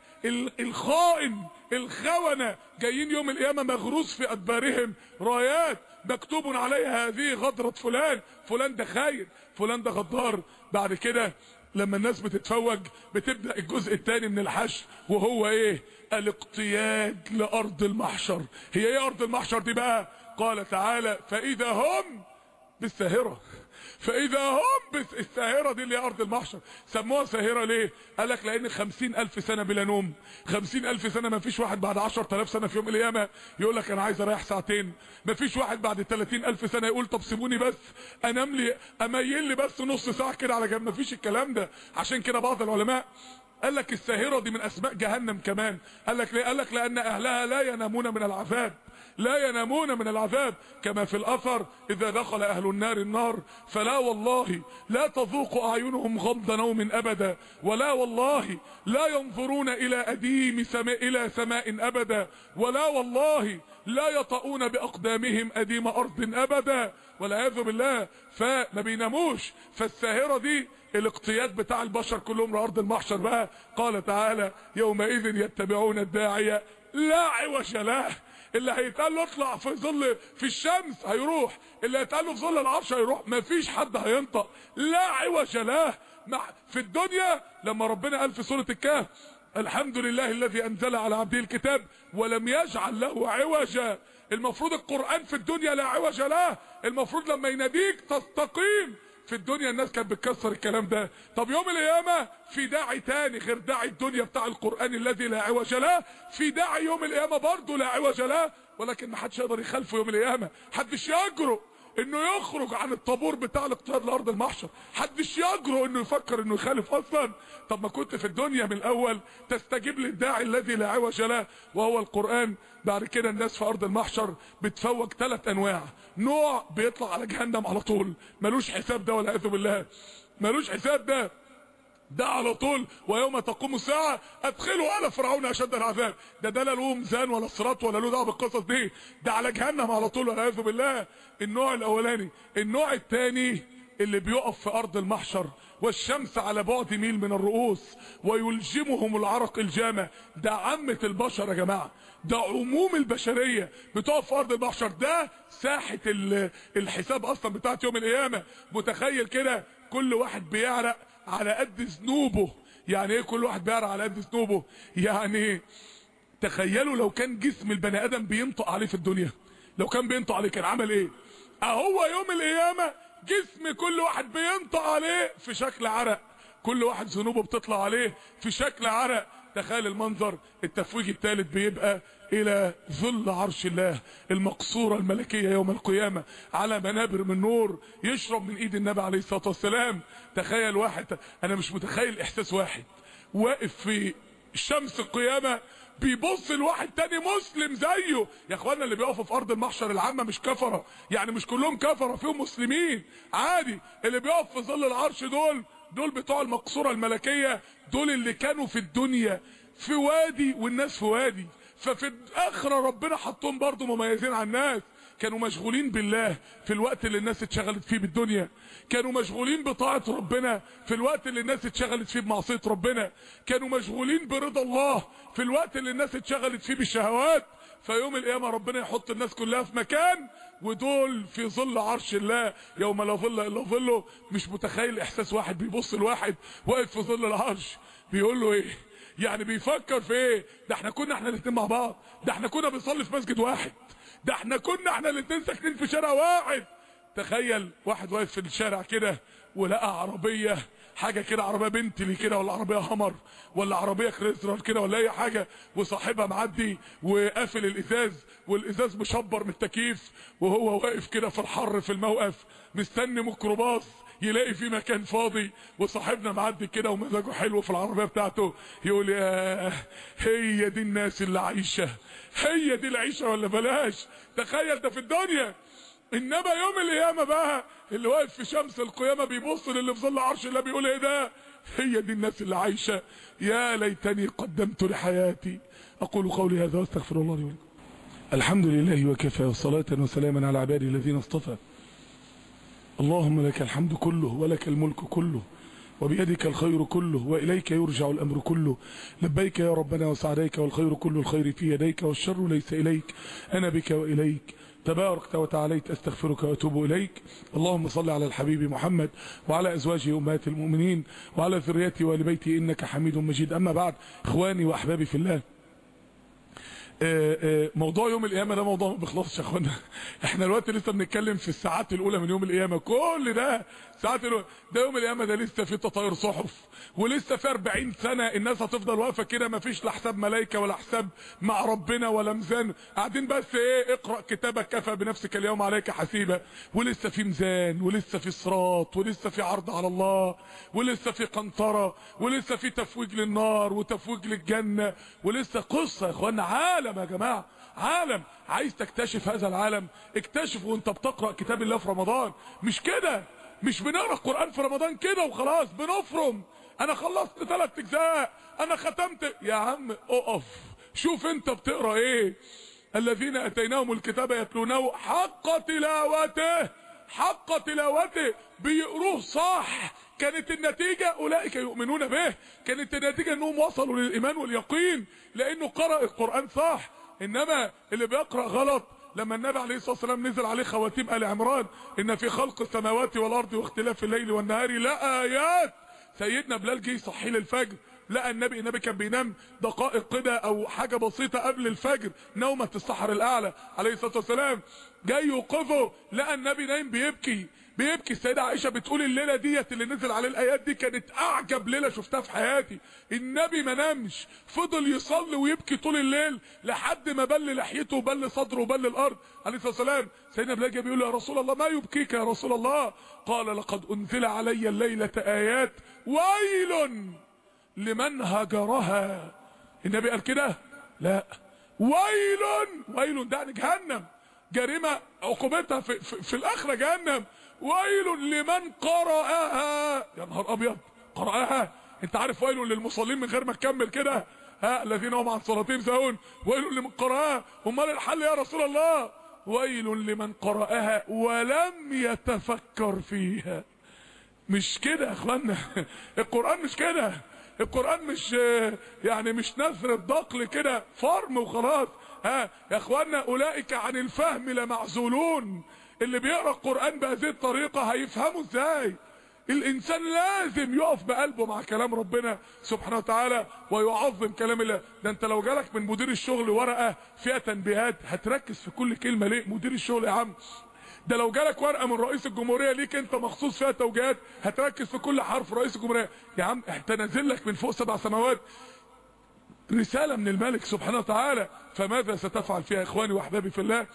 الخائن الخونة جايين يوم القيامة مغروس في أدبارهم رايات مكتوب عليها هذه غدرة فلان فلان ده خاين فلان ده غدار بعد كده لما الناس بتتفوج بتبدأ الجزء الثاني من الحشر وهو ايه الاقتياد لأرض المحشر هي ايه أرض المحشر دي بقى قال تعالى فإذا هم بالساهرة فاذا هم بس الساهره دي اللي هي ارض المحشر سموها ساهره ليه قال لك لان خمسين الف سنه بلا نوم خمسين الف سنه ما فيش واحد بعد عشر تلاف سنه في يوم القيامه يقول لك انا عايز اريح ساعتين ما فيش واحد بعد تلاتين الف سنه يقول طب سيبوني بس انام لي اميل لي بس نص ساعه كده على جنب ما فيش الكلام ده عشان كده بعض العلماء قال لك الساهره دي من اسماء جهنم كمان قال لك ليه قال لك لان اهلها لا ينامون من العذاب لا ينامون من العذاب كما في الأثر إذا دخل أهل النار النار فلا والله لا تذوق أعينهم غمض نوم أبدا ولا والله لا ينظرون إلى أديم سماء إلى سماء أبدا ولا والله لا يطؤون بأقدامهم أديم أرض أبدا والعياذ بالله فما بيناموش فالساهرة دي الاقتياد بتاع البشر كلهم لأرض المحشر بقى قال تعالى يومئذ يتبعون الداعية لا عوج له اللي هيتقال له اطلع في ظل في الشمس هيروح اللي هيتقال له في ظل العرش هيروح مفيش حد هينطق لا عوج له في الدنيا لما ربنا قال في سورة الكهف الحمد لله الذي انزل على عبده الكتاب ولم يجعل له عوجا المفروض القرآن في الدنيا لا عوج له المفروض لما يناديك تستقيم في الدنيا الناس كانت بتكسر الكلام ده طب يوم القيامة في داعي تاني غير داعي الدنيا بتاع القرآن الذي لا عوج له في داعي يوم القيامة برضه لا عوج له ولكن ما حدش يقدر يخالفه يوم القيامة حدش يجرؤ انه يخرج عن الطابور بتاع الاقتياد لارض المحشر حدش يجرؤ انه يفكر انه يخالف اصلا طب ما كنت في الدنيا من الاول تستجيب للداعي الذي لا عوج له وهو القرآن بعد كده الناس في ارض المحشر بتفوج ثلاث انواع نوع بيطلع على جهنم على طول ملوش حساب ده ولا بالله ملوش حساب ده ده على طول ويوم تقوم الساعة ادخلوا آل فرعون اشد العذاب ده ده لا له ميزان ولا صراط ولا له دعوه بالقصص دي ده على جهنم على طول والعياذ بالله النوع الاولاني النوع الثاني اللي بيقف في ارض المحشر والشمس على بعد ميل من الرؤوس ويلجمهم العرق الجامع ده عامة البشر يا جماعة ده عموم البشرية بتقف في ارض المحشر ده ساحة الحساب اصلا بتاعت يوم القيامة متخيل كده كل واحد بيعرق على قد ذنوبه يعني ايه كل واحد بيعرق على قد ذنوبه يعني تخيلوا لو كان جسم البني ادم بينطق عليه في الدنيا لو كان بينطق عليه كان عمل ايه اهو يوم القيامه جسم كل واحد بينطق عليه في شكل عرق كل واحد ذنوبه بتطلع عليه في شكل عرق تخيل المنظر التفويج الثالث بيبقى الى ظل عرش الله المقصورة الملكية يوم القيامة على منابر من نور يشرب من ايد النبي عليه الصلاة والسلام تخيل واحد انا مش متخيل احساس واحد واقف في شمس القيامة بيبص لواحد تاني مسلم زيه يا اخوانا اللي بيقفوا في ارض المحشر العامه مش كفره يعني مش كلهم كفره فيهم مسلمين عادي اللي بيقف في ظل العرش دول دول بتوع المقصوره الملكيه دول اللي كانوا في الدنيا في وادي والناس في وادي ففي الاخره ربنا حطهم برضه مميزين عن الناس كانوا مشغولين بالله في الوقت اللي الناس اتشغلت فيه بالدنيا كانوا مشغولين بطاعة ربنا في الوقت اللي الناس اتشغلت فيه بمعصية ربنا كانوا مشغولين برضا الله في الوقت اللي الناس اتشغلت فيه بالشهوات فيوم القيامة ربنا يحط الناس كلها في مكان ودول في ظل عرش الله يوم لا ظل الا ظله مش متخيل احساس واحد بيبص لواحد واقف في ظل العرش بيقول له ايه يعني بيفكر في ايه ده احنا كنا احنا الاثنين مع بعض ده احنا كنا بنصلي في مسجد واحد ده احنا كنا احنا الاثنين ساكنين في شارع واحد تخيل واحد واقف في الشارع كده ولقى عربيه حاجه كده عربيه بنتلي كده ولا عربيه همر ولا عربيه كريزرال كده ولا اي حاجه وصاحبها معدي وقافل الازاز والازاز مشبر من التكييف وهو واقف كده في الحر في الموقف مستني ميكروباص يلاقي في مكان فاضي وصاحبنا معدي كده ومزاجه حلو في العربيه بتاعته يقول يا هي دي الناس اللي عايشه هي دي العيشه ولا بلاش تخيل ده في الدنيا انما يوم القيامه بقى اللي واقف في شمس القيامه بيبص للي في ظل عرش الله بيقول ايه ده هي دي الناس اللي عايشه يا ليتني قدمت لحياتي اقول قولي هذا واستغفر الله لي ولكم الحمد لله وكفى وصلاه وسلاما على عبادي الذين اصطفى اللهم لك الحمد كله ولك الملك كله وبيدك الخير كله وإليك يرجع الأمر كله لبيك يا ربنا وسعديك والخير كل الخير في يديك والشر ليس إليك أنا بك وإليك تباركت وتعاليت أستغفرك وأتوب إليك اللهم صل على الحبيب محمد وعلى أزواجه أمهات المؤمنين وعلى ذريته وآل بيته إنك حميد مجيد أما بعد إخواني وأحبابي في الله موضوع يوم القيامه ده موضوع ما بيخلصش يا اخوانا احنا دلوقتي لسه بنتكلم في الساعات الاولى من يوم القيامه كل ده ساعات الأولى. ده يوم القيامه ده لسه في تطاير صحف ولسه في 40 سنه الناس هتفضل واقفه كده ما فيش لا حساب ملائكه ولا حساب مع ربنا ولا ميزان قاعدين بس ايه اقرا كتابك كفى بنفسك اليوم عليك حسيبه ولسه في ميزان ولسه في صراط ولسه في عرض على الله ولسه في قنطره ولسه في تفويج للنار وتفويج للجنه ولسه قصه يا اخوانا عالم عالم يا جماعة عالم عايز تكتشف هذا العالم اكتشف وانت بتقرأ كتاب الله في رمضان مش كده مش بنقرأ القرآن في رمضان كده وخلاص بنفرم انا خلصت ثلاث اجزاء انا ختمت يا عم اقف شوف انت بتقرأ ايه الذين اتيناهم الكتاب يتلونه حق تلاوته حق تلاوته بيقروه صح كانت النتيجة أولئك يؤمنون به كانت النتيجة أنهم وصلوا للإيمان واليقين لأنه قرأ القرآن صح إنما اللي بيقرأ غلط لما النبي عليه الصلاة والسلام نزل عليه خواتيم آل عمران إن في خلق السماوات والأرض واختلاف الليل والنهار لآيات سيدنا بلال جه يصحي للفجر لقى النبي النبي كان بينام دقائق كده او حاجة بسيطة قبل الفجر نومة السحر الاعلى عليه الصلاة والسلام جاي يوقفه لقى النبي نايم بيبكي بيبكي السيدة عائشة بتقول الليلة ديت اللي نزل عليه الايات دي كانت اعجب ليلة شفتها في حياتي النبي ما نامش فضل يصلي ويبكي طول الليل لحد ما بل لحيته وبل صدره وبل الارض عليه الصلاة والسلام سيدنا بلاجة بيقول يا رسول الله ما يبكيك يا رسول الله قال لقد انزل علي الليلة ايات ويل لمن هجرها النبي قال كده لا ويل ويل ده جهنم جريمة عقوبتها في, في, في الاخرة جهنم ويل لمن قرأها يا نهار ابيض قرأها انت عارف ويل للمصلين من غير ما تكمل كده ها الذين هم عن صلاتهم ساهون ويل لمن قرأها امال الحل يا رسول الله ويل لمن قرأها ولم يتفكر فيها مش كده يا اخوانا القرآن مش كده القرآن مش يعني مش نثر الدقل كده فرم وخلاص ها يا اخوانا اولئك عن الفهم لمعزولون اللي بيقرا القرآن بهذه الطريقة هيفهموا ازاي الانسان لازم يقف بقلبه مع كلام ربنا سبحانه وتعالى ويعظم كلام الله ده انت لو جالك من مدير الشغل ورقة فيها تنبيهات هتركز في كل كلمة ليه مدير الشغل يا عم ده لو جالك ورقة من رئيس الجمهورية ليك انت مخصوص فيها توجيهات هتركز في كل حرف رئيس الجمهورية يا عم انت نازل لك من فوق سبع سماوات رسالة من الملك سبحانه وتعالى فماذا ستفعل فيها اخواني واحبابي في الله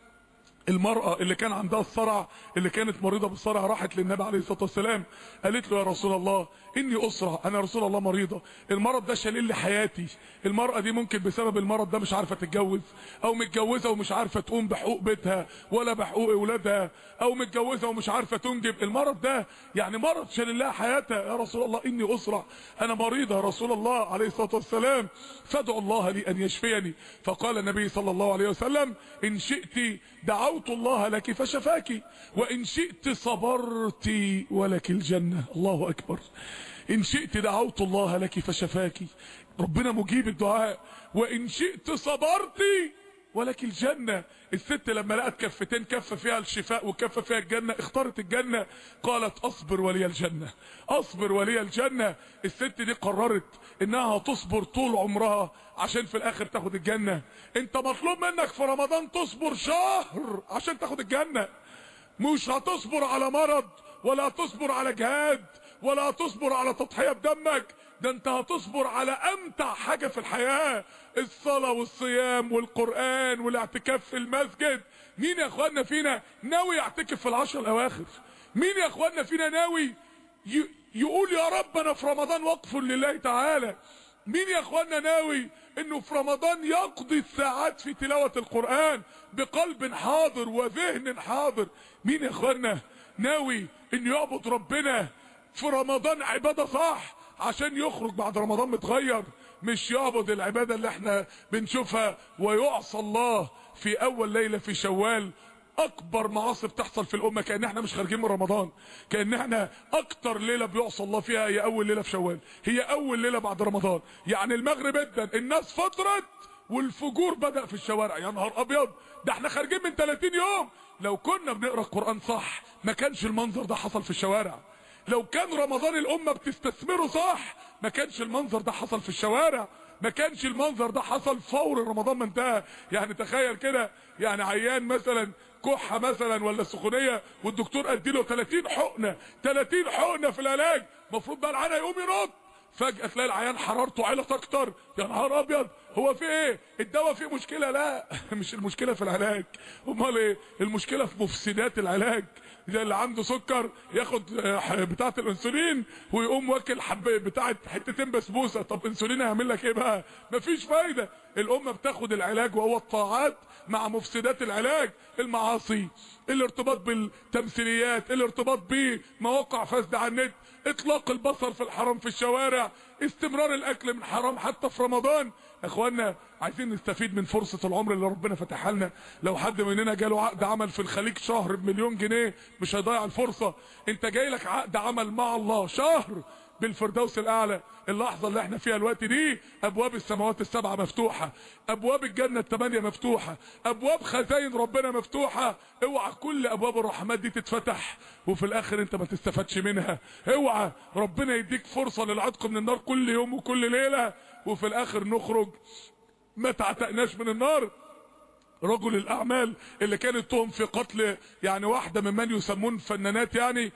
المرأة اللي كان عندها الصرع اللي كانت مريضة بالصرع راحت للنبي عليه الصلاة والسلام قالت له يا رسول الله اني اسرع انا رسول الله مريضة المرض ده شليل لي حياتي المرأة دي ممكن بسبب المرض ده مش عارفة تتجوز او متجوزة ومش عارفة تقوم بحقوق بيتها ولا بحقوق اولادها او متجوزة ومش عارفة تنجب المرض ده يعني مرض شليل لها حياتها يا رسول الله اني اسرع انا مريضة يا رسول الله عليه الصلاة والسلام فادعوا الله لي ان يشفيني فقال النبي صلى الله عليه وسلم ان شئت دعوت دعوت الله لك فشفاك وإن شئت صبرت ولك الجنة الله أكبر إن شئت دعوت الله لك فشفاك ربنا مجيب الدعاء وإن شئت صبرت ولك الجنة الست لما لقت كفتين كفة فيها الشفاء وكفة فيها الجنة اختارت الجنة قالت اصبر ولي الجنة اصبر ولي الجنة الست دي قررت انها تصبر طول عمرها عشان في الاخر تاخد الجنة انت مطلوب منك في رمضان تصبر شهر عشان تاخد الجنة مش هتصبر على مرض ولا تصبر على جهاد ولا تصبر على تضحية بدمك ده انت هتصبر على امتع حاجة في الحياة الصلاة والصيام والقرآن والاعتكاف في المسجد مين يا اخوانا فينا ناوي يعتكف في العشر الاواخر مين يا اخوانا فينا ناوي يقول يا رب انا في رمضان وقف لله تعالى مين يا اخوانا ناوي انه في رمضان يقضي الساعات في تلاوة القرآن بقلب حاضر وذهن حاضر مين يا اخوانا ناوي انه يعبد ربنا في رمضان عبادة صح عشان يخرج بعد رمضان متغير مش يعبد العبادة اللي احنا بنشوفها ويعصى الله في اول ليلة في شوال اكبر معاصي بتحصل في الامه كان احنا مش خارجين من رمضان كان احنا اكتر ليله بيعصى الله فيها هي اول ليله في شوال هي اول ليله بعد رمضان يعني المغرب ادن الناس فطرت والفجور بدا في الشوارع يا نهار ابيض ده احنا خارجين من 30 يوم لو كنا بنقرا القران صح ما كانش المنظر ده حصل في الشوارع لو كان رمضان الامه بتستثمره صح ما كانش المنظر ده حصل في الشوارع ما كانش المنظر ده حصل فور رمضان ما انتهى يعني تخيل كده يعني عيان مثلا كحه مثلا ولا سخونيه والدكتور ادي له 30 حقنه 30 حقنه في العلاج المفروض بقى العيان يقوم ينط فجاه تلاقي العيان حرارته علت اكتر يا نهار ابيض هو في ايه الدواء فيه مشكله لا مش المشكله في العلاج امال ايه المشكله في مفسدات العلاج زي اللي عنده سكر ياخد بتاعه الانسولين ويقوم واكل حب بتاعه حتتين بسبوسه طب انسولين هيعمل لك ايه بقى مفيش فايده الامه بتاخد العلاج وهو الطاعات مع مفسدات العلاج المعاصي الارتباط بالتمثيليات الارتباط بمواقع فاسده على النت اطلاق البصر في الحرام في الشوارع استمرار الاكل من حرام حتى في رمضان اخوانا عايزين نستفيد من فرصة العمر اللي ربنا فتحها لنا لو حد مننا جاله عقد عمل في الخليج شهر بمليون جنيه مش هيضيع الفرصة انت جاي لك عقد عمل مع الله شهر بالفردوس الاعلى اللحظة اللي احنا فيها الوقت دي ابواب السماوات السبعة مفتوحة ابواب الجنة الثمانية مفتوحة ابواب خزاين ربنا مفتوحة اوعى كل ابواب الرحمات دي تتفتح وفي الاخر انت ما تستفادش منها اوعى ربنا يديك فرصة للعتق من النار كل يوم وكل ليلة وفي الاخر نخرج ما تعتقناش من النار رجل الاعمال اللي كانت تهم في قتل يعني واحده ممن يسمون فنانات يعني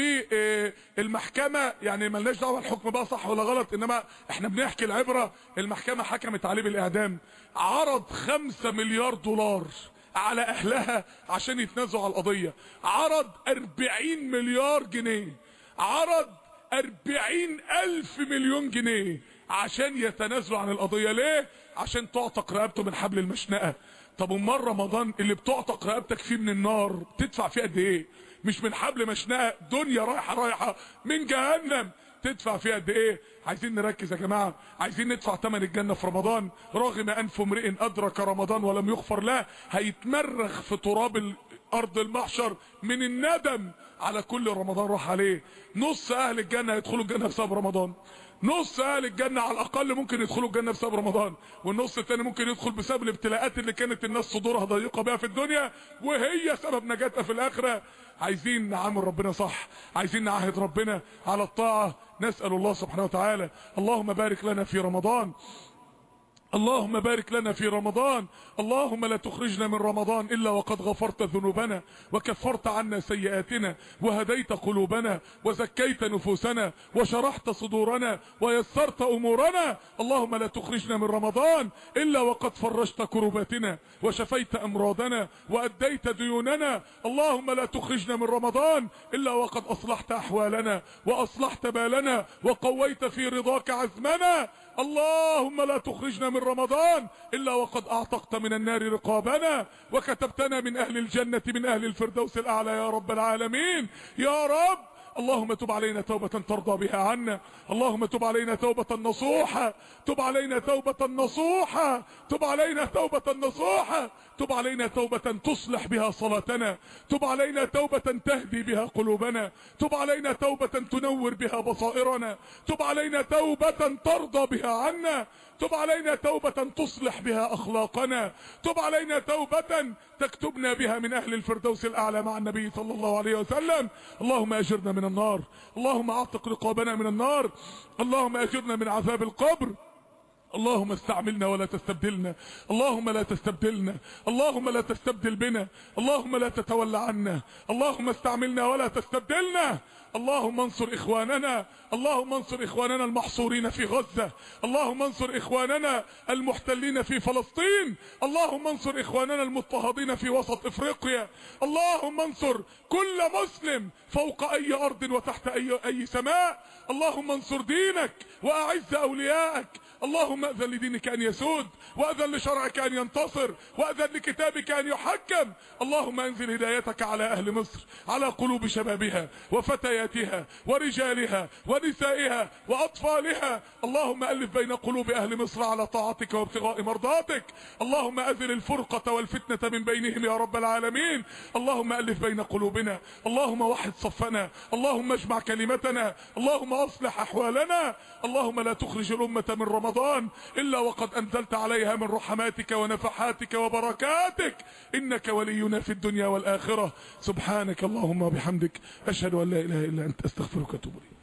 والمحكمه يعني ملناش دعوه الحكم بقى صح ولا غلط انما احنا بنحكي العبره المحكمه حكمت عليه بالاعدام عرض خمسة مليار دولار على اهلها عشان يتنازلوا على القضيه عرض 40 مليار جنيه عرض 40 الف مليون جنيه عشان يتنازلوا عن القضيه ليه عشان تعتق رقبته من حبل المشنقه طب امال رمضان اللي بتعتق رقبتك فيه من النار تدفع فيه قد ايه مش من حبل مشنقه دنيا رايحه رايحه من جهنم تدفع فيها قد ايه عايزين نركز يا جماعه عايزين ندفع ثمن الجنه في رمضان رغم انف امرئ ادرك رمضان ولم يغفر له هيتمرغ في تراب ارض المحشر من الندم على كل رمضان راح عليه نص اهل الجنه هيدخلوا الجنه بسبب رمضان نص اهل الجنه على الاقل ممكن يدخلوا الجنه بسبب رمضان والنص الثاني ممكن يدخل بسبب الابتلاءات اللي كانت الناس صدورها ضيقه بها في الدنيا وهي سبب نجاتها في الاخره عايزين نعامل ربنا صح عايزين نعاهد ربنا على الطاعه نسال الله سبحانه وتعالى اللهم بارك لنا في رمضان اللهم بارك لنا في رمضان اللهم لا تخرجنا من رمضان إلا وقد غفرت ذنوبنا وكفرت عنا سيئاتنا وهديت قلوبنا وزكيت نفوسنا وشرحت صدورنا ويسرت أمورنا اللهم لا تخرجنا من رمضان إلا وقد فرجت كرباتنا وشفيت أمراضنا وأديت ديوننا اللهم لا تخرجنا من رمضان إلا وقد أصلحت أحوالنا وأصلحت بالنا وقويت في رضاك عزمنا اللهم لا تخرجنا من رمضان إلا وقد أعتقت من النار رقابنا وكتبتنا من أهل الجنة من أهل الفردوس الأعلى يا رب العالمين يا رب اللهم تب علينا توبة ترضى بها عنا اللهم تب علينا توبة نصوحة تب علينا توبة نصوحة تب علينا توبة نصوحة تب علينا توبة تصلح بها صلاتنا تب علينا توبة تهدي بها قلوبنا تب علينا توبة تنور بها بصائرنا تب علينا توبة ترضى بها عنا تب علينا توبة تصلح بها أخلاقنا تب علينا توبة تكتبنا بها من أهل الفردوس الأعلى مع النبي صلى الله عليه وسلم اللهم أجرنا من النار اللهم أعتق رقابنا من النار اللهم أجرنا من عذاب القبر اللهم استعملنا ولا تستبدلنا اللهم لا تستبدلنا اللهم لا تستبدل بنا اللهم لا تتولى عنا اللهم استعملنا ولا تستبدلنا اللهم انصر اخواننا اللهم انصر اخواننا المحصورين في غزة اللهم انصر اخواننا المحتلين في فلسطين اللهم انصر اخواننا المضطهدين في وسط افريقيا اللهم انصر كل مسلم فوق اي ارض وتحت اي اي سماء اللهم انصر دينك واعز اوليائك اللهم اذن لدينك ان يسود واذن لشرعك ان ينتصر واذن لكتابك ان يحكم اللهم انزل هدايتك على اهل مصر على قلوب شبابها وفتياتها ورجالها ونسائها واطفالها اللهم الف بين قلوب اهل مصر على طاعتك وابتغاء مرضاتك اللهم اذل الفرقة والفتنة من بينهم يا رب العالمين اللهم الف بين قلوبنا اللهم وحد صفنا اللهم اجمع كلمتنا اللهم اصلح احوالنا اللهم لا تخرج الامة من رمضان الا وقد انزلت عليها من رحماتك ونفحاتك وبركاتك انك ولينا في الدنيا والاخرة سبحانك اللهم وبحمدك اشهد ان لا اله الا انت استغفرك واتوب اليك